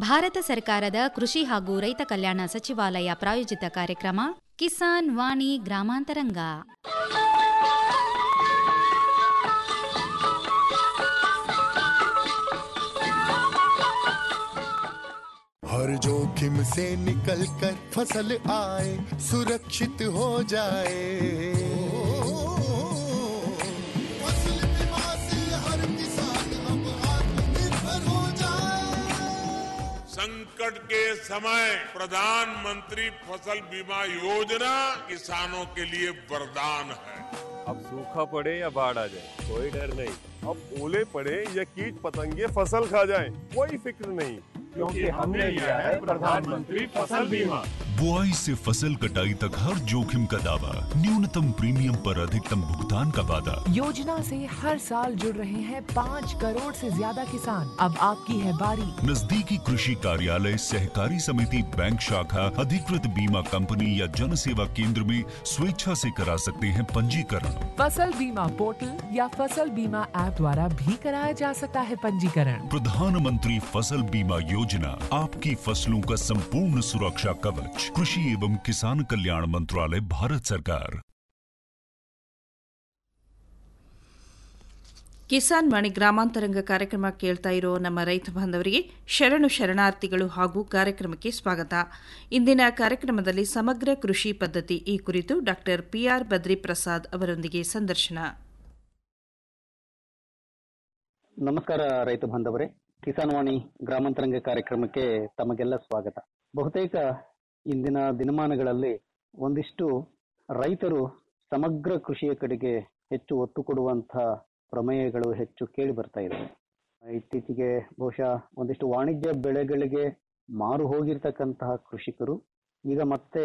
ಭಾರತ ಸರ್ಕಾರದ ಕೃಷಿ ಹಾಗೂ ರೈತ ಕಲ್ಯಾಣ ಸಚಿವಾಲಯ ಪ್ರಾಯೋಜಿತ ಕಾರ್ಯಕ್ರಮ ಕಿಸಾನ್ ವಾಣಿ ಗ್ರಾಮಾಂತರಂಗ हर जोखिम से निकल कर फसल आए सुरक्षित हो जाए फसल बीमा से हर किसान अब आत्मनिर्भर हो जाए संकट के समय प्रधानमंत्री फसल बीमा योजना किसानों के लिए वरदान है अब सूखा पड़े या बाढ़ आ जाए कोई डर नहीं अब ओले पड़े या कीट पतंगे फसल खा जाए कोई फिक्र नहीं क्योंकि हमने लिया है प्रधानमंत्री फसल बीमा बुआई से फसल कटाई तक हर जोखिम का दावा न्यूनतम प्रीमियम पर अधिकतम भुगतान का वादा योजना से हर साल जुड़ रहे हैं पाँच करोड़ से ज्यादा किसान अब आपकी है बारी नजदीकी कृषि कार्यालय सहकारी समिति बैंक शाखा अधिकृत बीमा कंपनी या जन सेवा केंद्र में स्वेच्छा से करा सकते हैं पंजीकरण फसल बीमा पोर्टल या फसल बीमा ऐप द्वारा भी कराया जा सकता है पंजीकरण प्रधानमंत्री फसल बीमा योजना आपकी फसलों का संपूर्ण सुरक्षा कवच कृषि एवं किसान कल्याण मंत्रालय भारत सरकार ಕಿಸಾನ್ ವಾಣಿ ಗ್ರಾಮಾಂತರಂಗ ಕಾರ್ಯಕ್ರಮ ಕೇಳ್ತಾ ಇರೋ ನಮ್ಮ ರೈತ ಬಾಂಧವರಿಗೆ ಶರಣು ಶರಣಾರ್ಥಿಗಳು ಹಾಗೂ ಕಾರ್ಯಕ್ರಮಕ್ಕೆ ಸ್ವಾಗತ ಇಂದಿನ ಕಾರ್ಯಕ್ರಮದಲ್ಲಿ ಸಮಗ್ರ ಕೃಷಿ ಪದ್ಧತಿ ಈ ಕುರಿತು ಡಾಕ್ಟರ್ ಪಿಆರ್ ಬದ್ರಿ ಪ್ರಸಾದ್ ಅವರೊಂದಿಗೆ ಸಂದರ್ಶನ ನಮಸ್ಕಾರ ರೈತ ಬಾಂಧವರೇ ಕಿಸಾನ್ ವಾಣಿ ಗ್ರಾಮಾಂತರಂಗ ಕಾರ್ಯಕ್ರಮಕ್ಕೆ ತಮಗೆಲ್ಲ ಸ್ವಾಗತ ಬಹುತೇಕ ಇಂದಿನ ದಿನಮಾನಗಳಲ್ಲಿ ಒಂದಿಷ್ಟು ರೈತರು ಸಮಗ್ರ ಕೃಷಿಯ ಕಡೆಗೆ ಹೆಚ್ಚು ಒತ್ತು ಕೊಡುವಂತಹ ಪ್ರಮೇಯಗಳು ಹೆಚ್ಚು ಕೇಳಿ ಬರ್ತಾ ಇದ್ದಾವೆ ಇತ್ತೀಚೆಗೆ ಬಹುಶಃ ಒಂದಿಷ್ಟು ವಾಣಿಜ್ಯ ಬೆಳೆಗಳಿಗೆ ಮಾರು ಹೋಗಿರ್ತಕ್ಕಂತಹ ಕೃಷಿಕರು ಈಗ ಮತ್ತೆ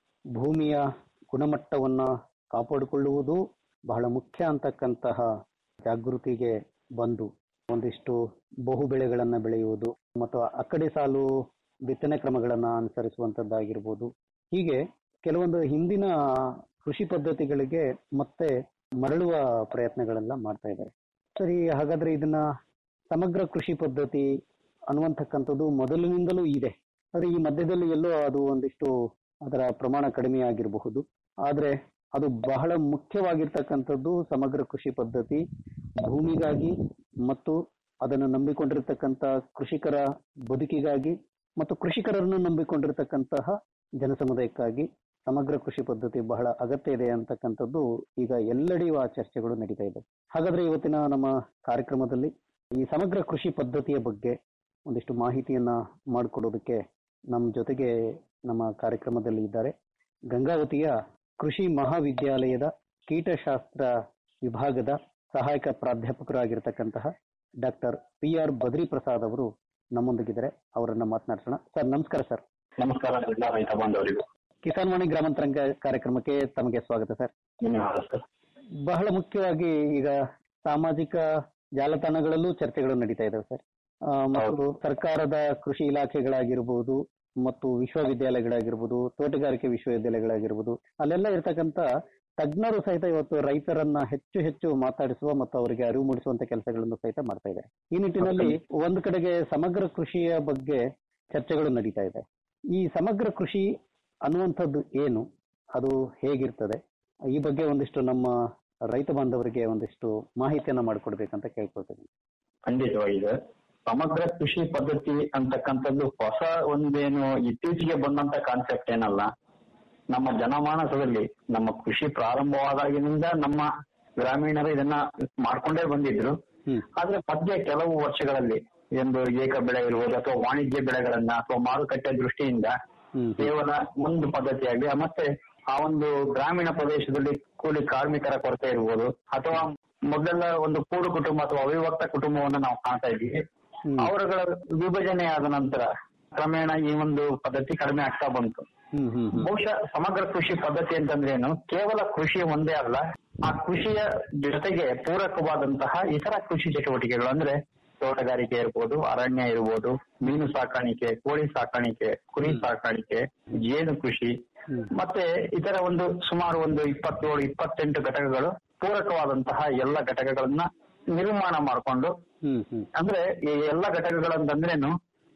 ಭೂಮಿಯ ಗುಣಮಟ್ಟವನ್ನ ಕಾಪಾಡಿಕೊಳ್ಳುವುದು ಬಹಳ ಮುಖ್ಯ ಅಂತಕ್ಕಂತಹ ಜಾಗೃತಿಗೆ ಬಂದು ಒಂದಿಷ್ಟು ಬಹು ಬೆಳೆಗಳನ್ನ ಬೆಳೆಯುವುದು ಮತ್ತು ಅಕ್ಕಡಿ ಸಾಲು ಬಿತ್ತನೆ ಕ್ರಮಗಳನ್ನ ಅನುಸರಿಸುವಂತದ್ದಾಗಿರ್ಬೋದು ಹೀಗೆ ಕೆಲವೊಂದು ಹಿಂದಿನ ಕೃಷಿ ಪದ್ಧತಿಗಳಿಗೆ ಮತ್ತೆ ಮರಳುವ ಪ್ರಯತ್ನಗಳೆಲ್ಲ ಮಾಡ್ತಾ ಇದ್ದಾರೆ ಸರಿ ಹಾಗಾದ್ರೆ ಇದನ್ನ ಸಮಗ್ರ ಕೃಷಿ ಪದ್ಧತಿ ಅನ್ನುವಂತಕ್ಕಂಥದ್ದು ಮೊದಲಿನಿಂದಲೂ ಇದೆ ಆದ್ರೆ ಈ ಮಧ್ಯದಲ್ಲಿ ಎಲ್ಲೋ ಅದು ಒಂದಿಷ್ಟು ಅದರ ಪ್ರಮಾಣ ಕಡಿಮೆ ಆಗಿರಬಹುದು ಆದ್ರೆ ಅದು ಬಹಳ ಮುಖ್ಯವಾಗಿರ್ತಕ್ಕಂಥದ್ದು ಸಮಗ್ರ ಕೃಷಿ ಪದ್ಧತಿ ಭೂಮಿಗಾಗಿ ಮತ್ತು ಅದನ್ನು ನಂಬಿಕೊಂಡಿರ್ತಕ್ಕಂಥ ಕೃಷಿಕರ ಬದುಕಿಗಾಗಿ ಮತ್ತು ಕೃಷಿಕರನ್ನು ನಂಬಿಕೊಂಡಿರ್ತಕ್ಕಂತಹ ಜನಸಮುದಾಯಕ್ಕಾಗಿ ಸಮಗ್ರ ಕೃಷಿ ಪದ್ಧತಿ ಬಹಳ ಅಗತ್ಯ ಇದೆ ಅಂತಕ್ಕಂಥದ್ದು ಈಗ ಎಲ್ಲೆಡೆಯೂ ಆ ಚರ್ಚೆಗಳು ನಡೀತಾ ಇದೆ ಹಾಗಾದ್ರೆ ಇವತ್ತಿನ ನಮ್ಮ ಕಾರ್ಯಕ್ರಮದಲ್ಲಿ ಈ ಸಮಗ್ರ ಕೃಷಿ ಪದ್ಧತಿಯ ಬಗ್ಗೆ ಒಂದಿಷ್ಟು ಮಾಹಿತಿಯನ್ನ ಮಾಡಿಕೊಡೋದಕ್ಕೆ ನಮ್ಮ ಜೊತೆಗೆ ನಮ್ಮ ಕಾರ್ಯಕ್ರಮದಲ್ಲಿ ಇದ್ದಾರೆ ಗಂಗಾವತಿಯ ಕೃಷಿ ಮಹಾವಿದ್ಯಾಲಯದ ಕೀಟಶಾಸ್ತ್ರ ವಿಭಾಗದ ಸಹಾಯಕ ಪ್ರಾಧ್ಯಾಪಕರಾಗಿರ್ತಕ್ಕಂತಹ doctor P R Badri Prasad ಅವರು ನಮ್ಮೊಂದಿಗಿದ್ದಾರೆ ಅವರನ್ನ ಮಾತನಾಡಿಸೋಣ ಸರ್ ನಮಸ್ಕಾರ ಸರ್ ನಮಸ್ಕಾರ ಎಲ್ಲ ರೈತ ಬಾಂಧವರಿಗೂ ಕಿಸಾನ್ ವಾಣಿ ಗ್ರಾಮಾಂತರಂಗ ಕಾರ್ಯಕ್ರಮಕ್ಕೆ ತಮಗೆ ಸ್ವಾಗತ ಸರ್ ಧನ್ಯವಾದ ಸರ್ ಬಹಳ ಮುಖ್ಯವಾಗಿ ಈಗ ಸಾಮಾಜಿಕ ಜಾಲತಾಣಗಳಲ್ಲೂ ಚರ್ಚೆಗಳು ನಡೀತಾ ಇದಾವೆ ಸರ್ ಆ, ಮತ್ತು ಸರ್ಕಾರದ ಕೃಷಿ ಇಲಾಖೆಗಳಾಗಿರ್ಬೋದು ಮತ್ತು ವಿಶ್ವವಿದ್ಯಾಲಯಗಳಾಗಿರ್ಬೋದು ತೋಟಗಾರಿಕೆ ವಿಶ್ವವಿದ್ಯಾಲಯಗಳಾಗಿರ್ಬೋದು ಅಲ್ಲೆಲ್ಲ ಇರ್ತಕ್ಕಂಥ ತಜ್ಞರು ಸಹಿತ ಇವತ್ತು ರೈತರನ್ನ ಹೆಚ್ಚು ಹೆಚ್ಚು ಮಾತಾಡಿಸುವ ಮತ್ತು ಅವರಿಗೆ ಅರಿವು ಮೂಡಿಸುವಂತ ಕೆಲಸಗಳನ್ನು ಸಹಿತ ಮಾಡ್ತಾ ಇದ್ದಾರೆ ಈ ನಿಟ್ಟಿನಲ್ಲಿ ಒಂದು ಕಡೆಗೆ ಸಮಗ್ರ ಕೃಷಿಯ ಬಗ್ಗೆ ಚರ್ಚೆಗಳು ನಡೀತಾ ಇದೆ ಈ ಸಮಗ್ರ ಕೃಷಿ ಅನ್ನುವಂಥದ್ದು ಏನು ಅದು ಹೇಗಿರ್ತದೆ ಈ ಬಗ್ಗೆ ಒಂದಿಷ್ಟು ನಮ್ಮ ರೈತ ಬಾಂಧವರಿಗೆ ಒಂದಿಷ್ಟು ಮಾಹಿತಿಯನ್ನ ಮಾಡಿಕೊಡ್ಬೇಕಂತ ಕೇಳ್ಕೊಳ್ತೀನಿ ಖಂಡಿತವಾಗಿದೆ ಸಮಗ್ರ ಕೃಷಿ ಪದ್ಧತಿ ಅಂತಕ್ಕಂಥದ್ದು ಹೊಸ ಒಂದೇನು ಇತ್ತೀಚೆಗೆ ಬಂದಂತ ಕಾನ್ಸೆಪ್ಟ್ ಏನಲ್ಲ ನಮ್ಮ ಜನಮಾನಸದಲ್ಲಿ ನಮ್ಮ ಕೃಷಿ ಪ್ರಾರಂಭವಾದಾಗಿನಿಂದ ನಮ್ಮ ಗ್ರಾಮೀಣರು ಇದನ್ನ ಮಾಡ್ಕೊಂಡೇ ಬಂದಿದ್ರು ಆದ್ರೆ ಮಧ್ಯೆ ಕೆಲವು ವರ್ಷಗಳಲ್ಲಿ ಒಂದು ಏಕ ಬೆಳೆ ಇರ್ಬೋದು ಅಥವಾ ವಾಣಿಜ್ಯ ಬೆಳೆಗಳನ್ನ ಅಥವಾ ಮಾರುಕಟ್ಟೆ ದೃಷ್ಟಿಯಿಂದ ಕೇವಲ ಒಂದು ಪದ್ಧತಿಯಾಗಿ ಮತ್ತೆ ಆ ಒಂದು ಗ್ರಾಮೀಣ ಪ್ರದೇಶದಲ್ಲಿ ಕೂಲಿ ಕಾರ್ಮಿಕರ ಕೊರತೆ ಇರ್ಬೋದು ಅಥವಾ ಮೊದಲೆಲ್ಲ ಒಂದು ಕೂಡು ಕುಟುಂಬ ಅಥವಾ ಅವಿಭಕ್ತ ಕುಟುಂಬವನ್ನು ನಾವು ಕಾಣ್ತಾ ಇದ್ದೀವಿ ಅವರುಗಳ ವಿಭಜನೆ ಆದ ನಂತರ ಕ್ರಮೇಣ ಈ ಒಂದು ಪದ್ಧತಿ ಕಡಿಮೆ ಆಗ್ತಾ ಬಂತು ಬಹುಶಃ ಸಮಗ್ರ ಕೃಷಿ ಪದ್ಧತಿ ಅಂತಂದ್ರೆ ಏನು ಕೇವಲ ಕೃಷಿ ಒಂದೇ ಅಲ್ಲ ಆ ಕೃಷಿಯ ಜೊತೆಗೆ ಪೂರಕವಾದಂತಹ ಇತರ ಕೃಷಿ ಚಟುವಟಿಕೆಗಳು ಅಂದ್ರೆ ತೋಟಗಾರಿಕೆ ಇರ್ಬೋದು ಅರಣ್ಯ ಇರ್ಬೋದು ಮೀನು ಸಾಕಾಣಿಕೆ ಕೋಳಿ ಸಾಕಾಣಿಕೆ ಕುರಿ ಸಾಕಾಣಿಕೆ ಜೇನು ಕೃಷಿ ಮತ್ತೆ ಇತರ ಒಂದು ಸುಮಾರು ಒಂದು ಇಪ್ಪತ್ತೇಳು ಇಪ್ಪತ್ತೆಂಟು ಘಟಕಗಳು ಪೂರಕವಾದಂತಹ ಎಲ್ಲ ಘಟಕಗಳನ್ನ ನಿರ್ಮಾಣ ಮಾಡಿಕೊಂಡು ಅಂದ್ರೆ ಈ ಎಲ್ಲ ಘಟಕಗಳಂತಂದ್ರೇನು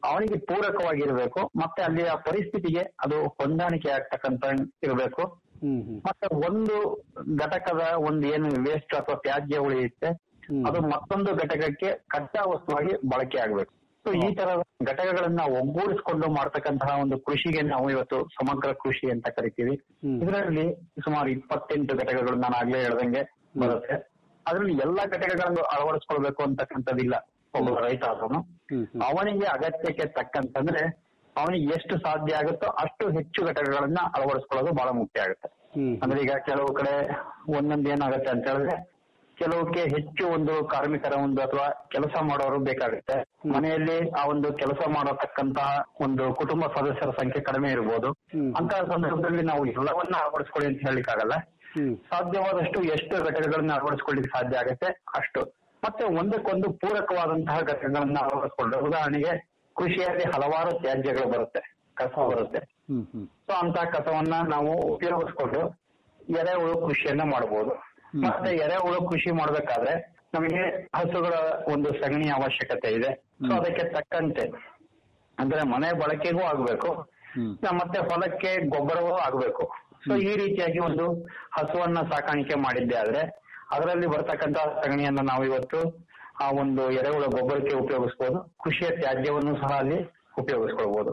ಅವನಿಗೆ ಪೂರಕವಾಗಿರ್ಬೇಕು ಮತ್ತೆ ಅಲ್ಲಿಯ ಪರಿಸ್ಥಿತಿಗೆ ಅದು ಹೊಂದಾಣಿಕೆ ಆಗ್ತಕ್ಕಂತ ಇರಬೇಕು ಹ್ಮ್ ಹ್ಮ್ ಮತ್ತೆ ಒಂದು ಘಟಕದ ಒಂದು ಏನು ವೇಸ್ಟ್ ಅಥವಾ ತ್ಯಾಜ್ಯ ಉಳಿಯುತ್ತೆ ಅದು ಮತ್ತೊಂದು ಘಟಕಕ್ಕೆ ಕಚ್ಚಾ ವಸ್ತುವಾಗಿ ಬಳಕೆ ಆಗ್ಬೇಕು ಸೊ ಈ ತರದ ಘಟಕಗಳನ್ನ ಒಗ್ಗೂಡಿಸಿಕೊಂಡು ಮಾಡ್ತಕ್ಕಂತಹ ಒಂದು ಕೃಷಿಗೆ ನಾವು ಇವತ್ತು ಸಮಗ್ರ ಕೃಷಿ ಅಂತ ಕರಿತೀವಿ ಇದರಲ್ಲಿ ಸುಮಾರು ಇಪ್ಪತ್ತೆಂಟು ಘಟಕಗಳು ನಾನು ಆಗ್ಲೇ ಹೇಳ್ದಂಗೆ ಬರುತ್ತೆ ಅದರಲ್ಲಿ ಎಲ್ಲಾ ಘಟಕಗಳನ್ನು ಅಳವಡಿಸ್ಕೊಳ್ಬೇಕು ಅಂತಕ್ಕಂಥದ್ದಿಲ್ಲ ಒಬ್ಬ ರೈತ ಆದವನು ಅವನಿಗೆ ಅಗತ್ಯಕ್ಕೆ ತಕ್ಕಂತಂದ್ರೆ ಅವನಿಗೆ ಎಷ್ಟು ಸಾಧ್ಯ ಆಗುತ್ತೋ ಅಷ್ಟು ಹೆಚ್ಚು ಘಟಕಗಳನ್ನ ಅಳವಡಿಸ್ಕೊಳ್ಳೋದು ಬಹಳ ಮುಖ್ಯ ಆಗುತ್ತೆ ಅಂದ್ರೆ ಈಗ ಕೆಲವು ಕಡೆ ಒಂದೊಂದು ಏನಾಗುತ್ತೆ ಅಂತ ಹೇಳಿದ್ರೆ ಕೆಲವಕ್ಕೆ ಹೆಚ್ಚು ಒಂದು ಕಾರ್ಮಿಕರ ಒಂದು ಅಥವಾ ಕೆಲಸ ಮಾಡೋರು ಬೇಕಾಗುತ್ತೆ ಮನೆಯಲ್ಲಿ ಆ ಒಂದು ಕೆಲಸ ಮಾಡತಕ್ಕಂತಹ ಒಂದು ಕುಟುಂಬ ಸದಸ್ಯರ ಸಂಖ್ಯೆ ಕಡಿಮೆ ಇರ್ಬೋದು ಅಂತಹ ಸಂದರ್ಭದಲ್ಲಿ ನಾವು ಎಲ್ಲವನ್ನ ಅಳವಡಿಸ್ಕೊಳ್ಳಿ ಅಂತ ಹೇಳಿಕ್ಕಾಗಲ್ಲ ಸಾಧ್ಯವಾದಷ್ಟು ಎಷ್ಟು ಘಟಕಗಳನ್ನ ಅಳವಡಿಸ್ಕೊಳ್ಳಿಕ್ಕೆ ಸಾಧ್ಯ ಆಗುತ್ತೆ ಅಷ್ಟು ಮತ್ತೆ ಒಂದಕ್ಕೊಂದು ಪೂರಕವಾದಂತಹ ಘಟಕಗಳನ್ನ ಅಳವಡಿಸ್ಕೊಂಡ್ರೆ ಉದಾಹರಣೆಗೆ ಕೃಷಿಯಲ್ಲಿ ಹಲವಾರು ತ್ಯಾಜ್ಯಗಳು ಬರುತ್ತೆ ಕಸ ಬರುತ್ತೆ ಸೊ ಅಂತ ಕಸವನ್ನ ನಾವು ಉಪಯೋಗಿಸ್ಕೊಂಡು ಎರೆಹುಳು ಕೃಷಿಯನ್ನ ಮಾಡಬಹುದು ಮತ್ತೆ ಎರೆಹುಳು ಕೃಷಿ ಮಾಡ್ಬೇಕಾದ್ರೆ ನಮಗೆ ಹಸುಗಳ ಒಂದು ಸಗಣಿ ಅವಶ್ಯಕತೆ ಇದೆ ಸೊ ಅದಕ್ಕೆ ತಕ್ಕಂತೆ ಅಂದ್ರೆ ಮನೆ ಬಳಕೆಗೂ ಆಗ್ಬೇಕು ಮತ್ತೆ ಹೊಲಕ್ಕೆ ಗೊಬ್ಬರವೂ ಆಗ್ಬೇಕು ಸೊ ಈ ರೀತಿಯಾಗಿ ಒಂದು ಹಸುವನ್ನ ಸಾಕಾಣಿಕೆ ಮಾಡಿದ್ದೆ ಆದ್ರೆ ಅದರಲ್ಲಿ ಬರ್ತಕ್ಕಂತ ಸಗಣಿಯನ್ನ ನಾವು ಇವತ್ತು ಆ ಒಂದು ಎರೆಹುಳ ಗೊಬ್ಬರಕ್ಕೆ ಉಪಯೋಗಿಸ್ಬೋದು ಕೃಷಿಯ ತ್ಯಾಜ್ಯವನ್ನು ಸಹ ಅಲ್ಲಿ ಉಪಯೋಗಿಸ್ಕೊಳ್ಬಹುದು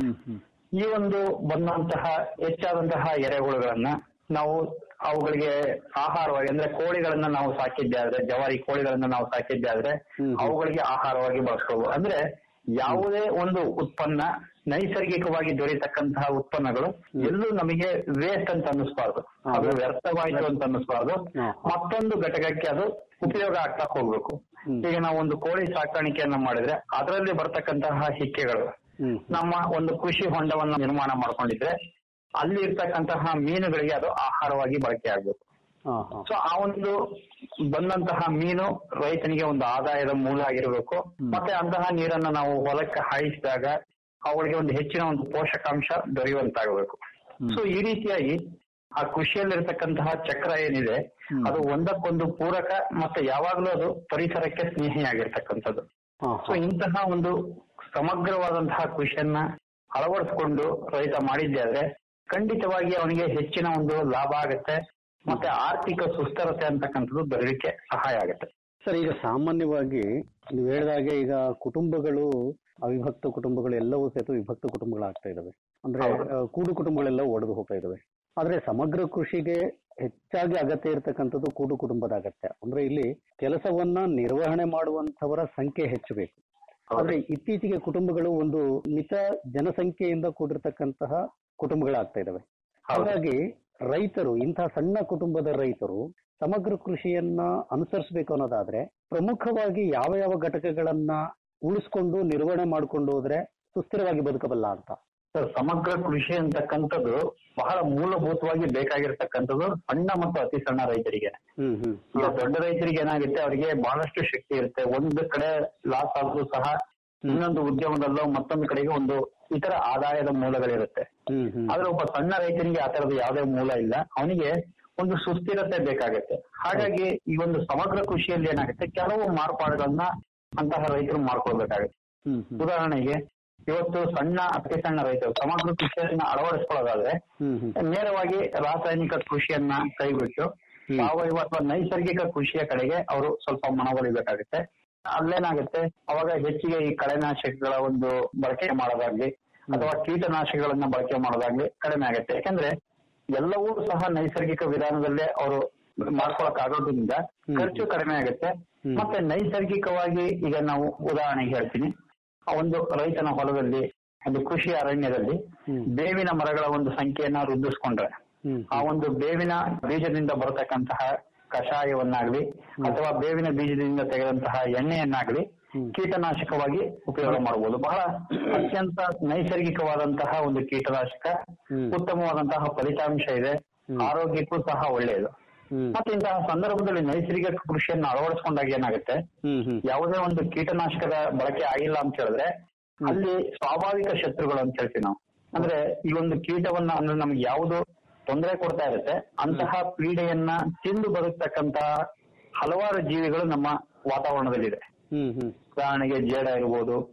ಈ ಒಂದು ಬಂದಂತಹ ಹೆಚ್ಚಾದಂತಹ ಎರೆಹುಳುಗಳನ್ನ ನಾವು ಅವುಗಳಿಗೆ ಆಹಾರವಾಗಿ ಅಂದ್ರೆ ಕೋಳಿಗಳನ್ನ ನಾವು ಸಾಕಿದ್ದೆ ಆದ್ರೆ ಜವಾರಿ ಕೋಳಿಗಳನ್ನ ನಾವು ಸಾಕಿದ್ದೆ ಆದ್ರೆ ಅವುಗಳಿಗೆ ಆಹಾರವಾಗಿ ಬಳಸ್ಕೋಬಹುದು ಅಂದ್ರೆ ಯಾವುದೇ ಒಂದು ಉತ್ಪನ್ನ ನೈಸರ್ಗಿಕವಾಗಿ ದೊರೆಯತಕ್ಕಂತಹ ಉತ್ಪನ್ನಗಳು ಎಲ್ಲೂ ನಮಗೆ ವೇಸ್ಟ್ ಅಂತ ಅನ್ನಿಸ್ಬಾರ್ದು ಅದು ವ್ಯರ್ಥವಾಯ್ತು ಅಂತ ಅನ್ನಿಸ್ಬಾರ್ದು ಮತ್ತೊಂದು ಘಟಕಕ್ಕೆ ಅದು ಉಪಯೋಗ ಆಗ್ತಾ ಹೋಗ್ಬೇಕು ಈಗ ನಾವು ಒಂದು ಕೋಳಿ ಸಾಕಾಣಿಕೆಯನ್ನ ಮಾಡಿದ್ರೆ ಅದರಲ್ಲಿ ಬರ್ತಕ್ಕಂತಹ ಹಿಕ್ಕೆಗಳು ನಮ್ಮ ಒಂದು ಕೃಷಿ ಹೊಂಡವನ್ನ ನಿರ್ಮಾಣ ಮಾಡ್ಕೊಂಡಿದ್ರೆ ಅಲ್ಲಿ ಇರ್ತಕ್ಕಂತಹ ಮೀನುಗಳಿಗೆ ಅದು ಆಹಾರವಾಗಿ ಬಳಕೆ ಆಗ್ಬೇಕು ಸೊ ಆ ಒಂದು ಬಂದಂತಹ ಮೀನು ರೈತನಿಗೆ ಒಂದು ಆದಾಯದ ಮೂಲ ಆಗಿರಬೇಕು ಮತ್ತೆ ಅಂತಹ ನೀರನ್ನ ನಾವು ಹೊಲಕ್ಕೆ ಹಾಯಿಸಿದಾಗ ಅವುಗಳಿಗೆ ಒಂದು ಹೆಚ್ಚಿನ ಒಂದು ಪೋಷಕಾಂಶ ದೊರೆಯುವಂತಾಗಬೇಕು ಸೊ ಈ ರೀತಿಯಾಗಿ ಆ ಕೃಷಿಯಲ್ಲಿರ್ತಕ್ಕಂತಹ ಚಕ್ರ ಏನಿದೆ ಅದು ಒಂದಕ್ಕೊಂದು ಪೂರಕ ಮತ್ತೆ ಯಾವಾಗ್ಲೂ ಅದು ಪರಿಸರಕ್ಕೆ ಸ್ನೇಹಿಯಾಗಿರ್ತಕ್ಕಂಥದ್ದು ಸೊ ಇಂತಹ ಒಂದು ಸಮಗ್ರವಾದಂತಹ ಕೃಷಿಯನ್ನ ಅಳವಡಿಸಿಕೊಂಡು ರೈತ ಮಾಡಿದ್ದೆ ಆದ್ರೆ ಖಂಡಿತವಾಗಿ ಅವನಿಗೆ ಹೆಚ್ಚಿನ ಒಂದು ಲಾಭ ಆಗುತ್ತೆ ಮತ್ತೆ ಆರ್ಥಿಕ ಸುಸ್ಥಿರತೆ ಅಂತಕ್ಕಂಥದ್ದು ಬರಲಿಕ್ಕೆ ಸಹಾಯ ಆಗುತ್ತೆ ಸರ್ ಈಗ ಸಾಮಾನ್ಯವಾಗಿ ನೀವು ಹೇಳಿದಾಗೆ ಈಗ ಕುಟುಂಬಗಳು ಅವಿಭಕ್ತ ಕುಟುಂಬಗಳು ಎಲ್ಲವೂ ಸಹಿತ ವಿಭಕ್ತ ಕುಟುಂಬಗಳಾಗ್ತಾ ಇದಾವೆ ಅಂದ್ರೆ ಆ, ಕೂಡು ಕುಟುಂಬಗಳೆಲ್ಲ ಒಡೆದು ಹೋಗ್ತಾ ಇದಾವೆ ಆದ್ರೆ ಸಮಗ್ರ ಕೃಷಿಗೆ ಹೆಚ್ಚಾಗಿ ಅಗತ್ಯ ಇರತಕ್ಕಂಥದ್ದು ಕೂಡು ಕುಟುಂಬದ ಅಗತ್ಯ ಅಂದ್ರೆ ಇಲ್ಲಿ ಕೆಲಸವನ್ನ ನಿರ್ವಹಣೆ ಮಾಡುವಂತವರ ಸಂಖ್ಯೆ ಹೆಚ್ಚಬೇಕು ಆದ್ರೆ ಇತ್ತೀಚೆಗೆ ಕುಟುಂಬಗಳು ಒಂದು ಮಿತ ಜನಸಂಖ್ಯೆಯಿಂದ ಕೂಡಿರ್ತಕ್ಕಂತಹ ಕುಟುಂಬಗಳಾಗ್ತಾ ಇದಾವೆ ಹಾಗಾಗಿ ರೈತರು ಇಂತಹ ಸಣ್ಣ ಕುಟುಂಬದ ರೈತರು ಸಮಗ್ರ ಕೃಷಿಯನ್ನ ಅನುಸರಿಸಬೇಕು ಅನ್ನೋದಾದ್ರೆ ಪ್ರಮುಖವಾಗಿ ಯಾವ ಯಾವ ಘಟಕಗಳನ್ನ ಉಳಿಸ್ಕೊಂಡು ನಿರ್ವಹಣೆ ಮಾಡ್ಕೊಂಡು ಹೋದ್ರೆ ಸುಸ್ಥಿರವಾಗಿ ಬದುಕಬಲ್ಲ ಅಂತ ಸರ್, ಸಮಗ್ರ ಕೃಷಿ ಅಂತಕ್ಕಂಥದ್ದು ಬಹಳ ಮೂಲಭೂತವಾಗಿ ಬೇಕಾಗಿರ್ತಕ್ಕಂಥದ್ದು ಸಣ್ಣ ಮತ್ತು ಅತಿ ಸಣ್ಣ ರೈತರಿಗೆ ಹ್ಮ್ ಹ್ಮ್ ಈಗ ದೊಡ್ಡ ರೈತರಿಗೆ ಏನಾಗುತ್ತೆ ಅವರಿಗೆ ಬಹಳಷ್ಟು ಶಕ್ತಿ ಇರುತ್ತೆ ಒಂದು ಕಡೆ ಲಾಸ್ ಆದ್ರೂ ಸಹ ಇನ್ನೊಂದು ಉದ್ಯಮದಲ್ಲೋ ಮತ್ತೊಂದು ಕಡೆಗೆ ಒಂದು ಇತರ ಆದಾಯದ ಮೂಲಗಳಿರುತ್ತೆ ಹ್ಮ್ ಹ್ಮ್ ಆದ್ರೆ ಒಬ್ಬ ಸಣ್ಣ ರೈತನಿಗೆ ಆ ತರದ ಯಾವುದೇ ಮೂಲ ಇಲ್ಲ ಅವನಿಗೆ ಒಂದು ಸುಸ್ಥಿರತೆ ಬೇಕಾಗುತ್ತೆ ಹಾಗಾಗಿ ಈ ಒಂದು ಸಮಗ್ರ ಕೃಷಿಯಲ್ಲಿ ಏನಾಗುತ್ತೆ ಕೆಲವು ಮಾರ್ಪಾಡುಗಳನ್ನ ಅಂತಹ ರೈತರು ಮಾಡ್ಕೊಳ್ಬೇಕಾಗುತ್ತೆ ಹ್ಮ್ ಹ್ಮ್ ಉದಾಹರಣೆಗೆ ಇವತ್ತು ಸಣ್ಣ ಅತಿ ಸಣ್ಣ ರೈತರು ಸಮಗ್ರ ಕೃಷಿಯನ್ನ ಅಳವಡಿಸ್ಕೊಳ್ಳೋದಾದ್ರೆ ಹ್ಮ್ ಹ್ಮ್ ನೇರವಾಗಿ ರಾಸಾಯನಿಕ ಕೃಷಿಯನ್ನ ಕೈಬಿಟ್ಟು ಸಾವಯವ ಅಥವಾ ನೈಸರ್ಗಿಕ ಕೃಷಿಯ ಕಡೆಗೆ ಅವರು ಸ್ವಲ್ಪ ಮನವೊಲಿಬೇಕಾಗುತ್ತೆ ಅಲ್ಲೇನಾಗುತ್ತೆ ಅವಾಗ ಹೆಚ್ಚಿಗೆ ಈ ಕಳೆನಾಶಕಗಳ ಒಂದು ಬಳಕೆ ಮಾಡೋದಾಗ್ಲಿ ಅಥವಾ ಕೀಟನಾಶಕಗಳನ್ನ ಬಳಕೆ ಮಾಡೋದಾಗ್ಲಿ ಕಡಿಮೆ ಆಗುತ್ತೆ ಯಾಕಂದ್ರೆ ಎಲ್ಲವೂ ಸಹ ನೈಸರ್ಗಿಕ ವಿಧಾನದಲ್ಲೇ ಅವರು ಮಾಡ್ಕೊಳಕ್ ಆಗೋದ್ರಿಂದ ಖರ್ಚು ಕಡಿಮೆ ಆಗುತ್ತೆ ಮತ್ತೆ ನೈಸರ್ಗಿಕವಾಗಿ ಈಗ ನಾವು ಉದಾಹರಣೆಗೆ ಹೇಳ್ತೀನಿ ಆ ಒಂದು ರೈತನ ಹೊಲದಲ್ಲಿ ಒಂದು ಕೃಷಿ ಅರಣ್ಯದಲ್ಲಿ ಬೇವಿನ ಮರಗಳ ಒಂದು ಸಂಖ್ಯೆಯನ್ನ ವೃದ್ಧಿಸ್ಕೊಂಡ್ರೆ ಆ ಒಂದು ಬೇವಿನ ಬೀಜದಿಂದ ಬರತಕ್ಕಂತಹ ಕಷಾಯವನ್ನಾಗ್ಲಿ ಅಥವಾ ಬೇವಿನ ಬೀಜದಿಂದ ತೆಗೆದಂತಹ ಎಣ್ಣೆಯನ್ನಾಗ್ಲಿ ಕೀಟನಾಶಕವಾಗಿ ಉಪಯೋಗ ಮಾಡಬಹುದು ಬಹಳ ಅತ್ಯಂತ ನೈಸರ್ಗಿಕವಾದಂತಹ ಒಂದು ಕೀಟನಾಶಕ ಉತ್ತಮವಾದಂತಹ ಫಲಿತಾಂಶ ಇದೆ ಆರೋಗ್ಯಕ್ಕೂ ಸಹ ಒಳ್ಳೆಯದು ಮತ್ತೆ ಇಂತಹ ಸಂದರ್ಭದಲ್ಲಿ ನೈಸರ್ಗಿಕ ಕೃಷಿಯನ್ನು ಅಳವಡಿಸ್ಕೊಂಡಾಗ ಏನಾಗುತ್ತೆ ಯಾವುದೇ ಒಂದು ಕೀಟನಾಶಕದ ಬಳಕೆ ಆಗಿಲ್ಲ ಅಂತ ಹೇಳಿದ್ರೆ ಅಲ್ಲಿ ಸ್ವಾಭಾವಿಕ ಶತ್ರುಗಳು ಅಂತ ಹೇಳ್ತೀವಿ ನಾವು ಅಂದ್ರೆ ಈ ಒಂದು ಕೀಟವನ್ನ ಅಂದ್ರೆ ನಮ್ಗೆ ಯಾವುದು ತೊಂದರೆ ಕೊಡ್ತಾ ಇರುತ್ತೆ ಅಂತಹ ಪೀಡೆಯನ್ನ ತಿಂದು ಬದುಕ್ತಕ್ಕಂತಹ ಹಲವಾರು ಜೀವಿಗಳು ನಮ್ಮ ವಾತಾವರಣದಲ್ಲಿದೆ ಹ್ಮ್ ಹ್ಮ್ ಉದಾಹರಣೆಗೆ ಜೇಡ ಇರ್ಬೋದು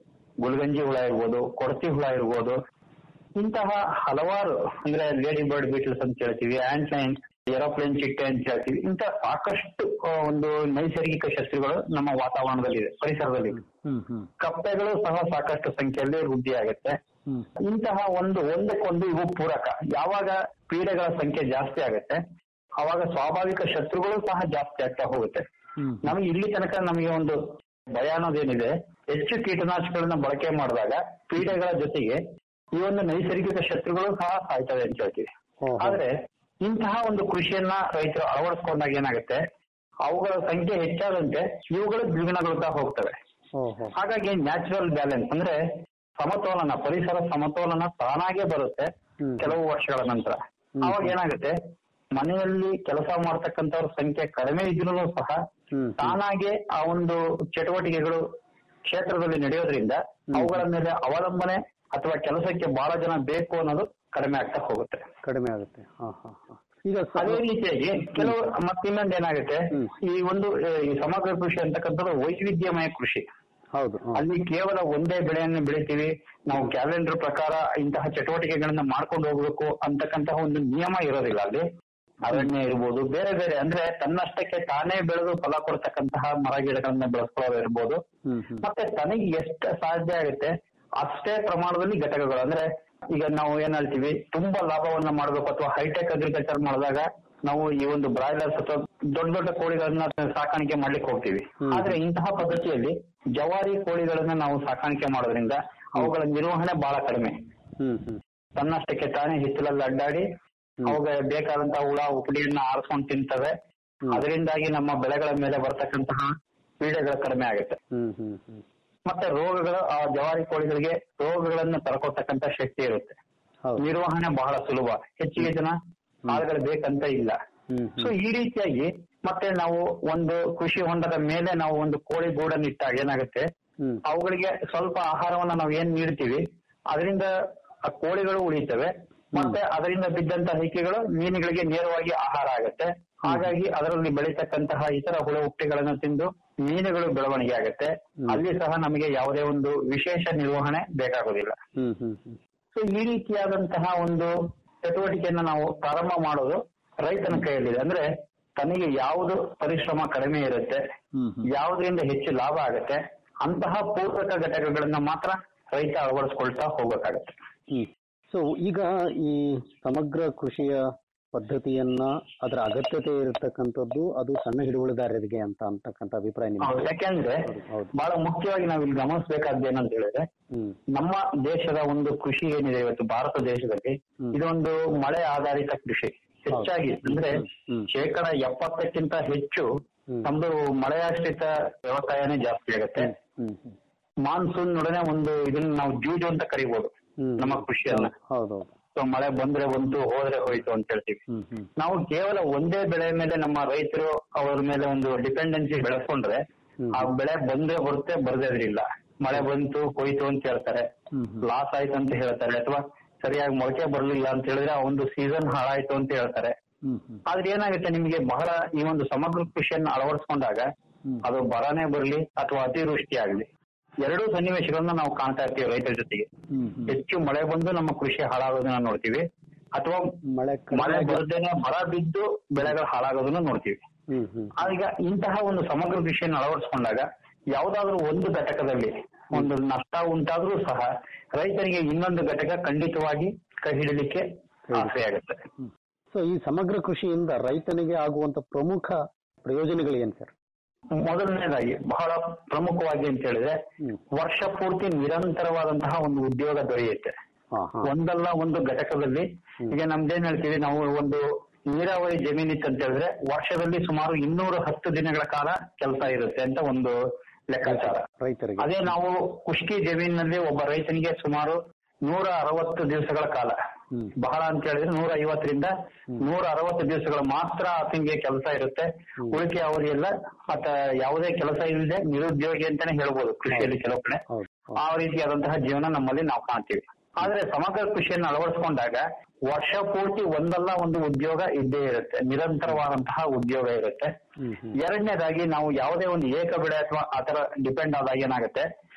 ಗುಲ್ಗಂಜಿ ಹುಳ ಇರ್ಬೋದು ಕೊಡತಿ ಹುಳ ಇರ್ಬೋದು ಇಂತಹ ಹಲವಾರು ಅಂದ್ರೆ ಲೇಡಿ ಬರ್ಡ್ ಬೀಟಲ್ಸ್ ಅಂತ ಹೇಳ್ತೀವಿ ಆಂಟ್ಲೈನ್ ಏರೋಪ್ಲೇನ್ ಚಿಟ್ಟೆ ಅಂತ ಹೇಳ್ತೀವಿ ಇಂತಹ ಸಾಕಷ್ಟು ಆ, ಒಂದು ನೈಸರ್ಗಿಕ ಶತ್ರುಗಳು ನಮ್ಮ ವಾತಾವರಣದಲ್ಲಿದೆ ಪರಿಸರದಲ್ಲಿದೆ ಹ್ಮ್ ಹ್ಮ್ ಕಪ್ಪೆಗಳು ಸಹ ಸಾಕಷ್ಟು ಸಂಖ್ಯೆಯಲ್ಲಿ ವೃದ್ಧಿ ಆಗುತ್ತೆ ಹ್ಮ್ ಇಂತಹ ಒಂದು ಒಂದಕ್ಕೊಂದು ಇವು ಪೂರಕ ಯಾವಾಗ ಪೀಡೆಗಳ ಸಂಖ್ಯೆ ಜಾಸ್ತಿ ಆಗುತ್ತೆ ಅವಾಗ ಸ್ವಾಭಾವಿಕ ಶತ್ರುಗಳು ಸಹ ಜಾಸ್ತಿ ಆಗ್ತಾ ಹೋಗುತ್ತೆ ಹ್ಮ್ ನಮಗೆ ಇಲ್ಲಿ ತನಕ ನಮಗೆ ಒಂದು ಭಯ ಅನ್ನೋದೇನಿದೆ ಹೆಚ್ಚು ಕೀಟನಾಶಕಗಳನ್ನ ಬಳಕೆ ಮಾಡಿದಾಗ ಪೀಡೆಗಳ ಜೊತೆಗೆ ಈ ಒಂದು ನೈಸರ್ಗಿಕ ಶತ್ರುಗಳು ಸಹ ಸಾಯ್ತವೆ ಅಂತ ಹೇಳ್ತೀವಿ ಓಹೋ. ಆದ್ರೆ ಇಂತಹ ಒಂದು ಕೃಷಿಯನ್ನ ರೈತರು ಅಳವಡಿಸ್ಕೊಂಡಾಗ ಏನಾಗುತ್ತೆ ಅವುಗಳ ಸಂಖ್ಯೆ ಹೆಚ್ಚಾದಂತೆ ಇವುಗಳು ದ್ವಿಗುಣಗೊಳ್ತಾ ಹೋಗ್ತವೆ ಓಹೋ ಹಾಗಾಗಿ ನ್ಯಾಚುರಲ್ ಬ್ಯಾಲೆನ್ಸ್ ಅಂದ್ರೆ ಸಮತೋಲನ ಪರಿಸರ ಸಮತೋಲನ ತಾನಾಗೆ ಬರುತ್ತೆ ಹ್ಮ್. ಕೆಲವು ವರ್ಷಗಳ ನಂತರ ಅವಾಗ ಏನಾಗುತ್ತೆ ಮನೆಯಲ್ಲಿ ಕೆಲಸ ಮಾಡ್ತಕ್ಕಂಥವ್ರ ಸಂಖ್ಯೆ ಕಡಿಮೆ ಇದ್ರೂ ಸಹ ಹ್ಮ್. ತಾನಾಗೆ ಆ ಒಂದು ಚಟುವಟಿಕೆಗಳು ಕ್ಷೇತ್ರದಲ್ಲಿ ನಡೆಯೋದ್ರಿಂದ ಅವುಗಳ ಮೇಲೆ ಅವಲಂಬನೆ ಅಥವಾ ಕೆಲಸಕ್ಕೆ ಬಹಳ ಜನ ಬೇಕು ಅನ್ನೋದು ಕಡಿಮೆ ಆಗ್ತಾ ಹೋಗುತ್ತೆ ಕಡಿಮೆ ಆಗುತ್ತೆ ಹಾ ಹಾ ಹಾ ಈಗ ಸ- ಅದೇ ರೀತಿಯಾಗಿ ಕೆಲವು ಮತ್ತೆ ಇನ್ನೊಂದು ಏನಾಗುತ್ತೆ ಹ್ಮ್. ಈ ಒಂದು ಆ, ಈ ಸಮಗ್ರ ಕೃಷಿ ಅಂತಕ್ಕಂಥದ್ದು ವೈವಿಧ್ಯಮಯ ಕೃಷಿ ಹೌದು ಹಾ. ಅಲ್ಲಿ ಕೇವಲ ಒಂದೇ ಬೆಳೆಯನ್ನು ಬೆಳಿತೀವಿ ನಾವು ಕ್ಯಾಲೆಂಡರ್ ಪ್ರಕಾರ ಇಂತಹ ಚಟುವಟಿಕೆಗಳನ್ನ ಮಾಡ್ಕೊಂಡು ಹೋಗ್ಬೇಕು ಅಂತಕ್ಕಂತಹ ಒಂದು ನಿಯಮ ಇರೋದಿಲ್ಲ ಅಲ್ಲಿ ಅರಣ್ಯ ಇರ್ಬೋದು ಬೇರೆ ಬೇರೆ ಅಂದ್ರೆ ತನ್ನಷ್ಟಕ್ಕೆ ತಾನೇ ಬೆಳೆದು ಫಲ ಕೊಡ್ತಕ್ಕಂತಹ ಮರ ಗಿಡಗಳನ್ನ ಬೆಳೆಸ್ಕೊಳ್ಳೋದು ಇರ್ಬೋದು ಹ್ಮ್ ಹ್ಮ್ ಮತ್ತೆ ತನಗೆ ಎಷ್ಟು ಸಾಧ್ಯ ಆಗುತ್ತೆ ಅಷ್ಟೇ ಪ್ರಮಾಣದಲ್ಲಿ ಘಟಕಗಳು ಅಂದ್ರೆ ಈಗ ನಾವು ಏನ್ ಹೇಳ್ತೀವಿ ತುಂಬಾ ಲಾಭವನ್ನ ಮಾಡಬೇಕು ಅಥವಾ ಹೈಟೆಕ್ ಅಗ್ರಿಕಲ್ಚರ್ ಮಾಡಿದಾಗ ನಾವು ಈ ಒಂದು ಬ್ರಾಯ್ಲರ್ಸ್ ಅಥವಾ ದೊಡ್ಡ ದೊಡ್ಡ ಕೋಳಿಗಳನ್ನ ಸಾಕಾಣಿಕೆ ಮಾಡ್ಲಿಕ್ಕೆ ಹೋಗ್ತೀವಿ ಆದ್ರೆ ಇಂತಹ ಪದ್ಧತಿಯಲ್ಲಿ ಜವಾರಿ ಕೋಳಿಗಳನ್ನ ನಾವು ಸಾಕಾಣಿಕೆ ಮಾಡೋದ್ರಿಂದ ಅವುಗಳ ನಿರ್ವಹಣೆ ಬಹಳ ಕಡಿಮೆ ಹ್ಮ್ ಹ್ಮ್ ತನ್ನಷ್ಟಕ್ಕೆ ತಾನೇ ಹಿತ್ತಲಲ್ಲಿ ಅಡ್ಡಾಡಿ ಅವುಗಳ ಬೇಕಾದಂತಹ ಹುಳ ಉಪಡಿಯನ್ನ ಆರಿಸ್ಕೊಂಡು ತಿಂತವೆ ಅದರಿಂದಾಗಿ ನಮ್ಮ ಬೆಳೆಗಳ ಮೇಲೆ ಬರ್ತಕ್ಕಂತಹ ಪೀಡೆಗಳು ಕಡಿಮೆ ಆಗುತ್ತೆ ಹ್ಮ್ ಹ್ಮ್ ಹ್ಮ್ ಮತ್ತೆ ರೋಗಗಳು ಆ ಜವಾರಿ ಕೋಳಿಗಳಿಗೆ ರೋಗಗಳನ್ನ ತರಕೊಡ್ತಕ್ಕಂತ ಶಕ್ತಿ ಇರುತ್ತೆ ಹೌದು ನಿರ್ವಹಣೆ ಬಹಳ ಸುಲಭ ಹೆಚ್ಚಿಗೆ ಜನ ಆಳುಗಳು ಬೇಕಂತ ಇಲ್ಲ ಹ್ಮ್ ಸೊ ಈ ರೀತಿಯಾಗಿ ಮತ್ತೆ ನಾವು ಒಂದು ಕೃಷಿ ಹೊಂಡದ ಮೇಲೆ ನಾವು ಒಂದು ಕೋಳಿ ಗೂಡನ್ನು ಇಟ್ಟಾಗ ಏನಾಗುತ್ತೆ ಹ್ಮ್ ಅವುಗಳಿಗೆ ಸ್ವಲ್ಪ ಆಹಾರವನ್ನ ನಾವು ಏನ್ ನೀಡ್ತೀವಿ ಅದರಿಂದ ಆ ಕೋಳಿಗಳು ಉಳಿತವೆ ಮತ್ತೆ ಅದರಿಂದ ಬಿದ್ದಂತ ಹಿಕ್ಕಿಗಳು ಮೀನುಗಳಿಗೆ ನೇರವಾಗಿ ಆಹಾರ ಆಗುತ್ತೆ ಹಾಗಾಗಿ ಅದರಲ್ಲಿ ಬೆಳೀತಕ್ಕಂತಹ ಇತರ ಹುಳ ಹುಟ್ಟಿಗಳನ್ನು ತಿಂದು ಮೀನುಗಳು ಬೆಳವಣಿಗೆ ಆಗುತ್ತೆ ಅಲ್ಲಿ ಸಹ ನಮಗೆ ಯಾವುದೇ ಒಂದು ವಿಶೇಷ ನಿರ್ವಹಣೆ ಬೇಕಾಗೋದಿಲ್ಲ ಹ್ಮ್ ಹ್ಮ್ ಹ್ಮ್ ಸೊ ಈ ರೀತಿಯಾದಂತಹ ಒಂದು ಚಟುವಟಿಕೆಯನ್ನ ನಾವು ಪ್ರಾರಂಭ ಮಾಡೋದು ರೈತನ ಕೈಯಲ್ಲಿದೆ ಅಂದ್ರೆ ತನಗೆ ಯಾವುದು ಪರಿಶ್ರಮ ಕಡಿಮೆ ಇರುತ್ತೆ ಹ್ಮ್ ಹ್ಮ್ ಯಾವುದರಿಂದ ಹೆಚ್ಚು ಲಾಭ ಆಗುತ್ತೆ ಅಂತಹ ಪೂರಕ ಘಟಕಗಳನ್ನ ಮಾತ್ರ ರೈತ ಅಳವಡಿಸ್ಕೊಳ್ತಾ ಹೋಗ್ಬೇಕಾಗತ್ತೆ ಹ್ಮ್ ಸೊ ಈಗ ಈ ಸಮಗ್ರ ಕೃಷಿಯ ಪದ್ಧತಿಯನ್ನ ಅದರ ಅಗತ್ಯತೆ ಇರತಕ್ಕಂಥದ್ದು ಅದು ಸಣ್ಣ ಹಿಡುವಳಿದಾರರಿಗೆ ಅಂತ ಅಂತಕ್ಕಂಥ ಅಭಿಪ್ರಾಯ ಹೌದು, ನಿಮ್ಗೆ ಯಾಕೆಂದ್ರೆ ಹೌದು, ಹೌದು. ಬಹಳ ಮುಖ್ಯವಾಗಿ ನಾವು ಇಲ್ಲಿ ಗಮನಿಸಬೇಕಾದ್ದು ಏನಂತ ಹೇಳಿದ್ರೆ ಹ್ಮ್ ನಮ್ಮ ದೇಶದ ಒಂದು ಕೃಷಿ ಏನಿದೆ ಇವತ್ತು ಭಾರತ ದೇಶದಲ್ಲಿ ಹ್ಮ್. ಇದೊಂದು ಮಳೆ ಆಧಾರಿತ ಕೃಷಿ ಹೆಚ್ಚಾಗಿ ಅಂದ್ರೆ ಹ್ಮ್. ಶೇಕಡ ಎಪ್ಪತ್ತಕ್ಕಿಂತ ಹೆಚ್ಚು ಹ್ಮ್. ನಮ್ದು ಮಳೆಯಾಶ್ರಿತ ವ್ಯವಸಾಯನೇ ಜಾಸ್ತಿ ಆಗುತ್ತೆ ಹ್ಮ್ ಹ್ಮ್ ಮಾನ್ಸೂನ್ ನೊಡನೆ ಒಂದು ಇದನ್ನ ನಾವು ಜೂಜು ಅಂತ ಕರಿಬಹುದು ಹ್ಮ್ ನಮ್ಮ ಕೃಷಿಯನ್ನ ಹೌದೌದು ಸೊ ಮಳೆ ಬಂದ್ರೆ ಬಂತು ಹೋದ್ರೆ ಹೋಯ್ತು ಅಂತ ಹೇಳ್ತೀವಿ ಹ್ಮ್ ಹ್ಮ್ ನಾವು ಕೇವಲ ಒಂದೇ ಬೆಳೆ ಮೇಲೆ ನಮ್ಮ ರೈತರು ಅವರ ಮೇಲೆ ಒಂದು ಡಿಪೆಂಡೆನ್ಸಿ ಬೆಳೆಸ್ಕೊಂಡ್ರೆ ಹ್ಮ್. ಆ ಬೆಳೆ ಬಂದ್ರೆ ಬರುತ್ತೆ ಬರ್ದೇ ಇದ್ರಿಲ್ಲ ಮಳೆ ಬಂತು ಹೋಯ್ತು ಅಂತ ಹೇಳ್ತಾರೆ ಹ್ಮ್ ಹ್ಮ್ ಲಾಸ್ ಆಯ್ತು ಅಂತ ಹೇಳ್ತಾರೆ ಅಥವಾ ಸರಿಯಾಗಿ ಮೊಳಕೆ ಬರ್ಲಿಲ್ಲ ಅಂತ ಹೇಳಿದ್ರೆ ಆ ಒಂದು ಸೀಸನ್ ಹಾಳಾಯ್ತು ಅಂತ ಹೇಳ್ತಾರೆ ಹ್ಮ್ ಹ್ಮ್ ಆದ್ರೆ ಏನಾಗುತ್ತೆ ನಿಮ್ಗೆ ಬಹಳ ಈ ಒಂದು ಸಮಗ್ರ ಕೃಷಿಯನ್ನ ಅಳವಡಿಸ್ಕೊಂಡಾಗ ಹ್ಮ್. ಅದು ಬರನೇ ಬರ್ಲಿ ಅಥವಾ ಅತಿವೃಷ್ಟಿ ಆಗ್ಲಿ ಎರಡೂ ಸನ್ನಿವೇಶಗಳನ್ನ ನಾವು ಕಾಣ್ತಾ ಇರ್ತೀವಿ ರೈತರ ಜೊತೆಗೆ ಹ್ಮ್ ಹ್ಮ್ ಹೆಚ್ಚು ಮಳೆ ಬಂದು ನಮ್ಮ ಕೃಷಿ ಹಾಳಾಗೋದನ್ನ ನೋಡ್ತೀವಿ ಅಥವಾ ಮಳೆ ಮಳೆ ಕಡಿಮೆ ಬರದೇನೆ ಮರ ಬಿದ್ದು ಬೆಳೆಗಳು ಹಾಳಾಗೋದನ್ನ ನೋಡ್ತೀವಿ ಹ್ಮ್ ಹ್ಮ್ ಈಗ ಇಂತಹ ಒಂದು ಸಮಗ್ರ ಕೃಷಿಯನ್ನು ಅಳವಡಿಸ್ಕೊಂಡಾಗ ಯಾವುದಾದ್ರೂ ಒಂದು ಘಟಕದಲ್ಲಿ ಒಂದು ನಷ್ಟ ಉಂಟಾದ್ರೂ ಸಹ ರೈತರಿಗೆ ಇನ್ನೊಂದು ಘಟಕ ಖಂಡಿತವಾಗಿ ಕೈ ಹಿಡಿಲಿಕ್ಕೆ ಆಸೆಯಾಗುತ್ತೆ ಸೊ ಈ ಸಮಗ್ರ ಕೃಷಿಯಿಂದ ರೈತನಿಗೆ ಆಗುವಂತ ಪ್ರಮುಖ ಪ್ರಯೋಜನಗಳೇನು ಸರ್ ಮೊದಲನೇದಾಗಿ ಬಹಳ ಪ್ರಮುಖವಾಗಿ ಅಂತ ಹೇಳಿದ್ರೆ ಹ್ಮ್. ವರ್ಷ ಪೂರ್ತಿ ನಿರಂತರವಾದಂತಹ ಒಂದು ಉದ್ಯೋಗ ದೊರೆಯುತ್ತೆ ಹಾ ಹಾ ಒಂದಲ್ಲ ಒಂದು ಘಟಕದಲ್ಲಿ ಈಗ ನಮ್ದೇನ್ ಹೇಳ್ತೀವಿ ನಾವು ಒಂದು ನೀರಾವರಿ ಜಮೀನಿತ್ತು ಅಂತ ಹೇಳಿದ್ರೆ ವರ್ಷದಲ್ಲಿ ಸುಮಾರು ಇನ್ನೂರ ಹತ್ತು ದಿನಗಳ ಕಾಲ ಕೆಲಸ ಇರುತ್ತೆ ಅಂತ ಒಂದು ಲೆಕ್ಕಾಚಾರ ರೈತರಿಗೆ ಅದೇ ನಾವು ಕುಷ್ಕಿ ಜಮೀನಿನಲ್ಲಿ ಒಬ್ಬ ರೈತನಿಗೆ ಸುಮಾರು ನೂರ ಅರವತ್ತು ದಿವಸಗಳ ಕಾಲ ಹ್ಮ್. ಬಹಳ ಅಂತ ಹೇಳಿದ್ರೆ ನೂರ ಐವತ್ತರಿಂದ ನೂರ ಅರವತ್ತು ದಿವಸಗಳು ಮಾತ್ರ ಆತನಿಗೆ ಕೆಲಸ ಇರುತ್ತೆ ಉಳಿಕೆ ಅವರಿಗೆಲ್ಲ ಆತ ಯಾವುದೇ ಕೆಲಸ ಇಲ್ಲದೆ ನಿರುದ್ಯೋಗಿ ಅಂತಾನೆ ಹೇಳ್ಬೋದು ಕೃಷಿಯಲ್ಲಿ ಕೆಲವು ಕಡೆ ಹೌದು ಆ ರೀತಿಯಾದಂತಹ ಜೀವನ ನಮ್ಮಲ್ಲಿ ನಾವು ಕಾಣ್ತೀವಿ ಆದ್ರೆ ಸಮಗ್ರ ಕೃಷಿಯನ್ನು ಅಳವಡಿಸ್ಕೊಂಡಾಗ ವರ್ಷ ಪೂರ್ತಿ ಒಂದಲ್ಲ ಒಂದು ಉದ್ಯೋಗ ಇದ್ದೇ ಇರುತ್ತೆ ನಿರಂತರವಾದಂತಹ ಉದ್ಯೋಗ ಇರುತ್ತೆ ಹ್ಮ್ ಹ್ಮ್ ಎರಡನೇದಾಗಿ ನಾವು ಯಾವುದೇ ಒಂದು ಏಕ ಬೆಳೆ ಅಥವಾ ಆತರ ಡಿಪೆಂಡ್ ಆದಾಗ ಏನಾಗುತ್ತೆ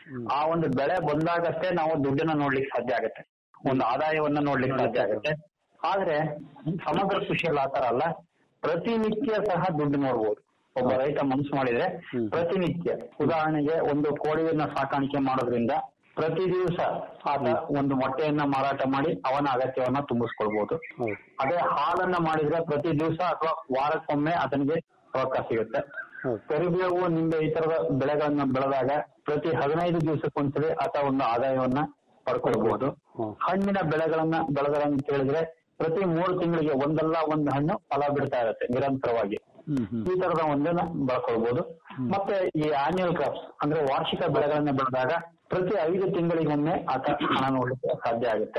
ಆ ಒಂದು ಬೆಳೆ ಬಂದಾಗಷ್ಟೇ ನಾವು ದುಡ್ಡನ್ನ ನೋಡ್ಲಿಕ್ಕೆ ಸಾಧ್ಯ ಆಗುತ್ತೆ ಒಂದು ಆದಾಯವನ್ನ ನೋಡ್ಲಿಕ್ಕೆ ಸಾಧ್ಯ ಆಗುತ್ತೆ ಆದ್ರೆ ಸಮಗ್ರ ಕೃಷಿಯಲ್ಲಿ ಆತರ ಅಲ್ಲ ಪ್ರತಿನಿತ್ಯ ಸಹ ದುಡ್ಡು ನೋಡ್ಬೋದು ಒಬ್ಬ ರೈತ ಮನಸ್ಸು ಮಾಡಿದ್ರೆ ಪ್ರತಿನಿತ್ಯ ಉದಾಹರಣೆಗೆ ಒಂದು ಕೋಳಿಯನ್ನ ಸಾಕಾಣಿಕೆ ಮಾಡೋದ್ರಿಂದ ಪ್ರತಿ ದಿವಸ ಆತ ಒಂದು ಮೊಟ್ಟೆಯನ್ನ ಮಾರಾಟ ಮಾಡಿ ಅವನ ಅಗತ್ಯವನ್ನ ತುಂಬಿಸ್ಕೊಳ್ಬಹುದು ಅದೇ ಹಾಲನ್ನ ಮಾಡಿದ್ರೆ ಪ್ರತಿ ದಿವಸ ಅಥವಾ ವಾರಕ್ಕೊಮ್ಮೆ ಆತನಿಗೆ ರೊಕ್ಕ ಸಿಗುತ್ತೆ ಕರಿಬೇವು ನಿಂಬೆ ಈ ತರದ ಬೆಳೆಗಳನ್ನ ಬೆಳೆದಾಗ ಪ್ರತಿ ಹದಿನೈದು ದಿವಸಕ್ಕೊಂದ್ಸರಿ ಆತ ಒಂದು ಆದಾಯವನ್ನ ಪಡ್ಕೊಳ್ಬಹುದು ಹಣ್ಣಿನ ಬೆಳೆಗಳನ್ನ ಬೆಳೆಗಳನ್ನ ಕೇಳಿದ್ರೆ ಪ್ರತಿ ಮೂರು ತಿಂಗಳಿಗೆ ಒಂದಲ್ಲ ಒಂದು ಹಣ್ಣು ಫಲ ಬಿಡ್ತಾ ಇರುತ್ತೆ ನಿರಂತರವಾಗಿ ಈ ತರದ ಒಂದನ್ನ ಬೆಳ್ಕೊಳ್ಬಹುದು ಮತ್ತೆ ಈ ಆನ್ಯುವಲ್ ಕ್ರಾಪ್ಸ್ ಅಂದ್ರೆ ವಾರ್ಷಿಕ ಬೆಳೆಗಳನ್ನ ಬೆಳೆದಾಗ ಪ್ರತಿ ಐದು ತಿಂಗಳಿಗೊಮ್ಮೆ ಆತ ಹಣ ನೋಡ್ಲಿಕ್ಕೆ ಸಾಧ್ಯ ಆಗುತ್ತೆ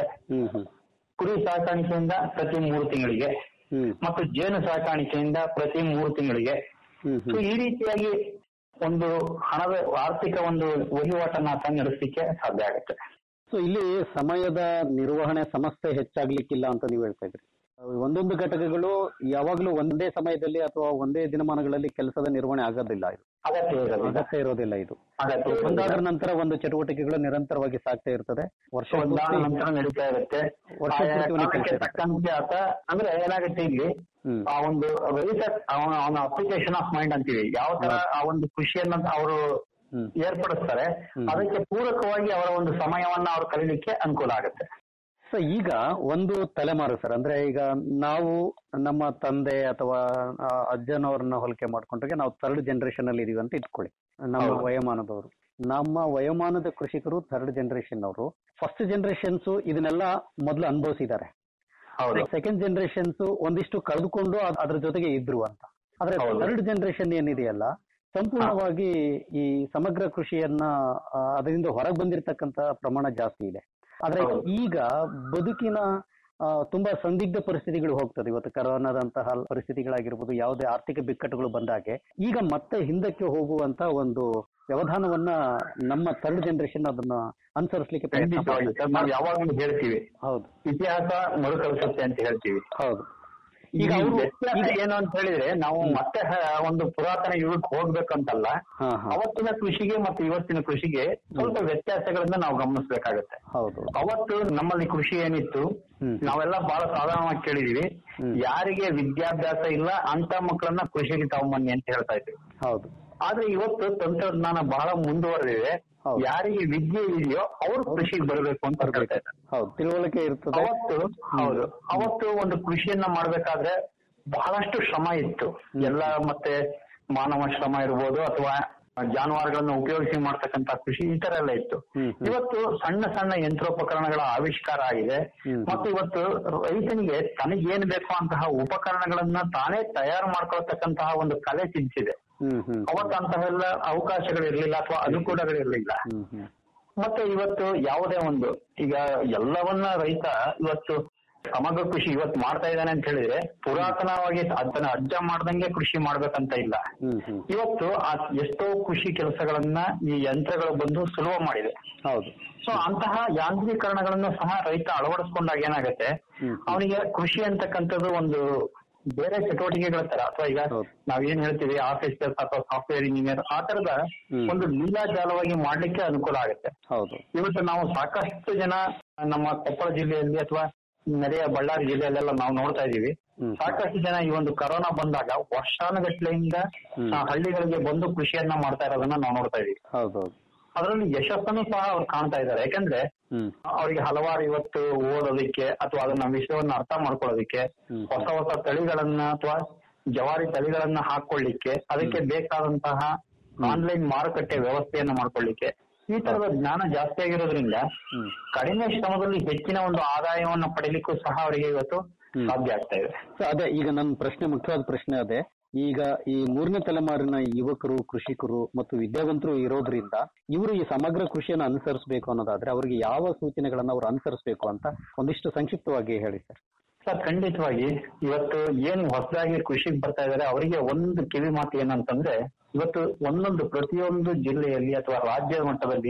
ಕುರಿ ಸಾಕಾಣಿಕೆಯಿಂದ ಪ್ರತಿ ಮೂರು ತಿಂಗಳಿಗೆ ಮತ್ತು ಜೇನು ಸಾಕಾಣಿಕೆಯಿಂದ ಪ್ರತಿ ಮೂರು ತಿಂಗಳಿಗೆ ಸೊ ಈ ರೀತಿಯಾಗಿ ಒಂದು ಹಣದ ಆರ್ಥಿಕ ಒಂದು ವಹಿವಾಟನ್ನ ಆತ ನಡೆಸಲಿಕ್ಕೆ ಸಾಧ್ಯ ಆಗುತ್ತೆ ಸೊ ಇಲ್ಲಿ ಸಮಯದ ನಿರ್ವಹಣೆ ಸಮಸ್ಯೆ ಹೆಚ್ಚಾಗ್ಲಿಕ್ಕಿಲ್ಲ ಅಂತ ನೀವು ಹೇಳ್ತಾ ಇದ್ರಿ ಒಂದೊಂದು ಘಟಕಗಳು ಯಾವಾಗ್ಲೂ ಒಂದೇ ಸಮಯದಲ್ಲಿ ಅಥವಾ ಒಂದೇ ದಿನಮಾನಗಳಲ್ಲಿ ಕೆಲಸದ ನಿರ್ವಹಣೆ ಆಗೋದಿಲ್ಲ ಇದು ಅಗತ್ಯ ಇರೋದಿಲ್ಲ ಅಗತ್ಯ ಇರೋದಿಲ್ಲ ಇದು ಅಗತ್ಯ ಇರೋದಿಲ್ಲ. ಒಂದಾದ್ರ ನಂತರ ಒಂದು ಚಟುವಟಿಕೆಗಳು ನಿರಂತರವಾಗಿ ಸಾಗ್ತಾ ಇರ್ತದೆ ವರ್ಷ ಒಂದಾದ ಪೂರ್ತಿ- ನಂತರ ನಡೀತಾ ಇರುತ್ತೆ ವರ್ಷ ಆಯಾ ಪೂರ್ತಿ ಒಂದು ಕಾಲಕ್ಕೆ ಕೆಲ್ಸ ಇರುತ್ತೆ. ತಕ್ಕಂತೆ ಆತ ಅಂದ್ರೆ ಏನಾಗುತ್ತೆ ಇಲ್ಲಿ ಆ ಒಂದು ರೈತ ಅವನ ಅವನ ಅಪ್ಲಿಕೇಶನ್ ಆಫ್ ಮೈಂಡ್ ಅಂತೀವಿ ಯಾವ ತರ ಆ ಒಂದು ಖುಷಿಯನ್ನ ಅವರು ಏರ್ಪಡಿಸ್ತಾರೆ ಅದಕ್ಕೆ ಪೂರಕವಾಗಿ ಅವರ ಒಂದು ಸಮಯವನ್ನ ಅವ್ರು ಕಲೀಲಿಕ್ಕೆ ಅನುಕೂಲ ಆಗುತ್ತೆ ಸೊ ಈಗ ಒಂದು ತಲೆಮಾರು ಸರ್ ಅಂದ್ರೆ ಈಗ ನಾವು ನಮ್ಮ ತಂದೆ ಅಥವಾ ಆ, ಅಜ್ಜನವ್ರನ್ನ ಹೋಲಿಕೆ ಮಾಡ್ಕೊಂಡ್ರೆ ನಾವು ಥರ್ಡ್ ಜನರೇಷನ್ ಅಲ್ಲಿ ಇದೀವಿ ಅಂತ ಇಟ್ಕೊಳ್ಳಿ ನಮ್ಮ ಹೌದು. ವಯೋಮಾನದವರು ನಮ್ಮ ವಯೋಮಾನದ ಕೃಷಿಕರು ಥರ್ಡ್ ಜನರೇಷನ್ ಅವರು ಫಸ್ಟ್ ಜನರೇಷನ್ಸ್ ಇದನ್ನೆಲ್ಲ ಮೊದಲು ಅನುಭವಿಸಿದ್ದಾರೆ ಸೆಕೆಂಡ್ ಜನರೇಷನ್ಸ್ ಒಂದಿಷ್ಟು ಕಳೆದುಕೊಂಡು ಅದ್- ಅದ್ರ ಜೊತೆಗೆ ಇದ್ರು ಅಂತ ಆದ್ರೆ ಥರ್ಡ್ ಜನರೇಷನ್ ಏನಿದೆಯಲ್ಲ ಸಂಪೂರ್ಣವಾಗಿ ಈ ಸಮಗ್ರ ಕೃಷಿಯನ್ನ ಆ, ಅದರಿಂದ ಹೊರಗೆ ಬಂದಿರತಕ್ಕಂತ ಪ್ರಮಾಣ ಜಾಸ್ತಿ ಇದೆ ಆದ್ರೆ ಈಗ ಬದುಕಿನ ಆ, ತುಂಬಾ ಸಂದಿಗ್ಧ ಪರಿಸ್ಥಿತಿಗಳು ಹೋಗ್ತದೆ ಇವತ್ತು ಕರೋನಾದಂತಹ ಪರಿಸ್ಥಿತಿಗಳಾಗಿರ್ಬೋದು ಯಾವುದೇ ಆರ್ಥಿಕ ಬಿಕ್ಕಟ್ಟುಗಳು ಬಂದಾಗೆ ಈಗ ಮತ್ತೆ ಹಿಂದಕ್ಕೆ ಹೋಗುವಂತ ಒಂದು ವ್ಯವಧಾನವನ್ನ ನಮ್ಮ ಥರ್ಡ್ ಜನರೇಷನ್ ಅದನ್ನ ಅನುಸರಿಸಲಿಕ್ಕೆ ಪ್ರಯತ್ನ ಖಂಡಿತವಾಗಿ ಸರ್, ನಾವು ಯಾವಾಗಲೂ ಹೇಳ್ತೀವಿ ಹೌದು ಇತಿಹಾಸ ಮರುಕಳಿಸುತ್ತೆ ಅಂತ ಹೇಳ್ತೀವಿ ಹೌದು ಈಗ ಈಗ ಅವ್ರು- ವ್ಯತ್ಯಾಸ ಈಗ- ಏನು ಅಂತ ಹೇಳಿದ್ರೆ ನಾವು ಮತ್ತೆ ಹ- ಒಂದು ಪುರಾತನ ಯುಗಕ್ಕೆ ಹೋಗ್ಬೇಕಂತಲ್ಲ ಅವತ್ತಿನ ಕೃಷಿಗೆ ಮತ್ತು ಇವತ್ತಿನ ಕೃಷಿಗೆ ಸ್ವಲ್ಪ ವ್ಯತ್ಯಾಸಗಳನ್ನ ನಾವು ಗಮನಿಸಬೇಕಾಗತ್ತೆ ಹೌದು ಅವತ್ತು ನಮ್ಮಲ್ಲಿ ಕೃಷಿ ಏನಿತ್ತು ನಾವೆಲ್ಲ ಬಹಳ ಸಾಧಾರಣವಾಗಿ ಕೇಳಿದೀವಿ ಯಾರಿಗೆ ವಿದ್ಯಾಭ್ಯಾಸ ಇಲ್ಲ ಅಂತ ಮಕ್ಕಳನ್ನ ಕೃಷಿಗೆ ತಗೊಂಬನ್ನಿ ಅಂತ ಹೇಳ್ತಾ ಇದ್ವಿ ಹೌದು ಆದ್ರೆ ಇವತ್ತು ತಂತ್ರಜ್ಞಾನ ಬಹಳ ಮುಂದುವರೆದಿದೆ ಯಾರಿಗೆ ವಿದ್ಯೆ ಇದೆಯೋ ಅವರು ಕೃಷಿಗೆ ಬರಬೇಕು ಅಂತ ಹೇಳ್ತಾ ಇದ್ದಾರೆ ಹೌದು ತಿಳುವಳಿಕೆ ಇರ್ತದೆ ಅವತ್ತು ಹೌದು ಅವತ್ತು ಒಂದು ಕೃಷಿಯನ್ನ ಮಾಡ್ಬೇಕಾದ್ರೆ ಬಹಳಷ್ಟು ಶ್ರಮ ಇತ್ತು ಎಲ್ಲ ಮತ್ತೆ ಮಾನವ ಶ್ರಮ ಇರ್ಬೋದು ಅಥವಾ ಜಾನುವಾರುಗಳನ್ನ ಉಪಯೋಗಿಸಿ ಮಾಡ್ತಕ್ಕಂತ ಕೃಷಿ ಈ ತರ ಎಲ್ಲ ಇತ್ತು ಇವತ್ತು ಸಣ್ಣ ಸಣ್ಣ ಯಂತ್ರೋಪಕರಣಗಳ ಆವಿಷ್ಕಾರ ಆಗಿದೆ ಮತ್ತು ಇವತ್ತು ರೈತನಿಗೆ ತನಗೇನ್ ಬೇಕು ಅಂತಹ ಉಪಕರಣಗಳನ್ನ ತಾನೇ ತಯಾರು ಮಾಡ್ಕೊಳ್ತಕ್ಕಂತಹ ಒಂದು ಕಲೆ ಸಿದ್ಧಿಸಿದೆ ಹ್ಮ್ ಹ್ಮ್ ಅವತ್ತು ಅಂತವೆಲ್ಲ ಅವಕಾಶಗಳಿರ್ಲಿಲ್ಲ ಅಥವಾ ಅನುಕೂಲಗಳಿರ್ಲಿಲ್ಲ ಮತ್ತೆ ಇವತ್ತು ಯಾವುದೇ ಒಂದು ಈಗ ಎಲ್ಲವನ್ನ ರೈತ ಇವತ್ತು ಸಮಗ್ರ ಕೃಷಿ ಇವತ್ತು ಮಾಡ್ತಾ ಇದ್ದಾನೆ ಅಂತ ಹೇಳಿದ್ರೆ ಪುರಾತನವಾಗಿ ಅದನ್ನ ಅಜ್ಜ ಮಾಡ್ದಂಗೆ ಕೃಷಿ ಮಾಡ್ಬೇಕಂತ ಇಲ್ಲ ಇವತ್ತು ಆ ಎಷ್ಟೋ ಕೃಷಿ ಕೆಲಸಗಳನ್ನ ಈ ಯಂತ್ರಗಳು ಬಂದು ಸುಲಭ ಮಾಡಿದೆ ಹೌದು ಸೊ ಅಂತಹ ಯಾಂತ್ರೀಕರಣಗಳನ್ನು ಸಹ ರೈತ ಅಳವಡಿಸ್ಕೊಂಡಾಗ ಏನಾಗುತ್ತೆ ಅವನಿಗೆ ಕೃಷಿ ಅಂತಕ್ಕಂಥದ್ದು ಒಂದು ಬೇರೆ ಚಟುವಟಿಕೆಗಳ ತರ ಅಥವಾ ಈಗ ನಾವ್ ಏನ್ ಹೇಳ್ತೀವಿ ಆಫೀಸರ್ ಅಥವಾ ಸಾಫ್ಟ್ವೇರ್ ಇಂಜಿನಿಯರ್ ಆ ತರದ ಒಂದು ಲೀಲಾಜಾಲವಾಗಿ ಮಾಡ್ಲಿಕ್ಕೆ ಅನುಕೂಲ ಆಗುತ್ತೆ ಹೌದು ಇವತ್ತು ನಾವು ಸಾಕಷ್ಟು ಜನ ನಮ್ಮ ಕೊಪ್ಪಳ ಜಿಲ್ಲೆಯಲ್ಲಿ ಅಥವಾ ನೆರೆಯ ಬಳ್ಳಾರಿ ಜಿಲ್ಲೆಯಲ್ಲೆಲ್ಲ ನಾವು ನೋಡ್ತಾ ಇದೀವಿ ಸಾಕಷ್ಟು ಜನ ಈ ಒಂದು ಕರೋನಾ ಬಂದಾಗ ವರ್ಷಾನುಗಟ್ಲೆಯಿಂದ ಆ, ಹಳ್ಳಿಗಳಿಗೆ ಬಂದು ಕೃಷಿಯನ್ನ ಮಾಡ್ತಾ ಇರೋದನ್ನ ನಾವು ನೋಡ್ತಾ ಇದೀವಿ ಹೌದೌದು ಅದರಲ್ಲಿ ಯಶಸ್ಸನ್ನು ಸಹ ಅವ್ರು ಕಾಣ್ತಾ ಇದ್ದಾರೆ ಯಾಕಂದ್ರೆ ಅವರಿಗೆ ಹಲವಾರು ಇವತ್ತು ಓದೋದಕ್ಕೆ ಅಥವಾ ಅದನ್ನ ವಿಷಯವನ್ನ ಅರ್ಥ ಮಾಡ್ಕೊಳ್ಳೋದಕ್ಕೆ ಹೊಸ ಹೊಸ ತಳಿಗಳನ್ನ ಅಥವಾ ಜವಾರಿ ತಳಿಗಳನ್ನ ಹಾಕೊಳ್ಳಿಕ್ಕೆ ಅದಕ್ಕೆ ಬೇಕಾದಂತಹ ಆನ್ಲೈನ್ ಮಾರುಕಟ್ಟೆ ವ್ಯವಸ್ಥೆಯನ್ನ ಮಾಡ್ಕೊಳ್ಳಿಕ್ಕೆ ಈ ತರದ ಜ್ಞಾನ ಜಾಸ್ತಿ ಆಗಿರೋದ್ರಿಂದ ಕಡಿಮೆ ಶ್ರಮದಲ್ಲಿ ಹೆಚ್ಚಿನ ಒಂದು ಆದಾಯವನ್ನ ಪಡಿಲಿಕ್ಕೂ ಸಹ ಅವರಿಗೆ ಇವತ್ತು ಸಾಧ್ಯ ಆಗ್ತಾ ಇದೆ ಸೊ ಅದೇ ಈಗ ನನ್ನ ಪ್ರಶ್ನೆ ಮುಖ್ಯವಾದ ಪ್ರಶ್ನೆ ಅದೇ ಈಗ ಈ ಮೂರನೇ ತಲೆಮಾರಿನ ಯುವಕರು ಕೃಷಿಕರು ಮತ್ತು ವಿದ್ಯಾವಂತರು ಇರೋದ್ರಿಂದ ಇವರು ಈ ಸಮಗ್ರ ಕೃಷಿಯನ್ನು ಅನುಸರಿಸಬೇಕು ಅನ್ನೋದಾದ್ರೆ ಅವರಿಗೆ ಯಾವ ಸೂಚನೆಗಳನ್ನ ಅವ್ರು ಅನುಸರಿಸಬೇಕು ಅಂತ ಒಂದಿಷ್ಟು ಸಂಕ್ಷಿಪ್ತವಾಗಿ ಹೇಳಿ ಸರ್ ಸರ್ ಖಂಡಿತವಾಗಿ ಇವತ್ತು ಏನ್ ಹೊಸದಾಗಿ ಕೃಷಿಗೆ ಬರ್ತಾ ಇದಾರೆ ಅವರಿಗೆ ಒಂದು ಕಿವಿ ಮಾತು ಏನಂತಂದ್ರೆ ಇವತ್ತು ಒಂದೊಂದು ಪ್ರತಿಯೊಂದು ಜಿಲ್ಲೆಯಲ್ಲಿ ಅಥವಾ ರಾಜ್ಯದ ಮಟ್ಟದಲ್ಲಿ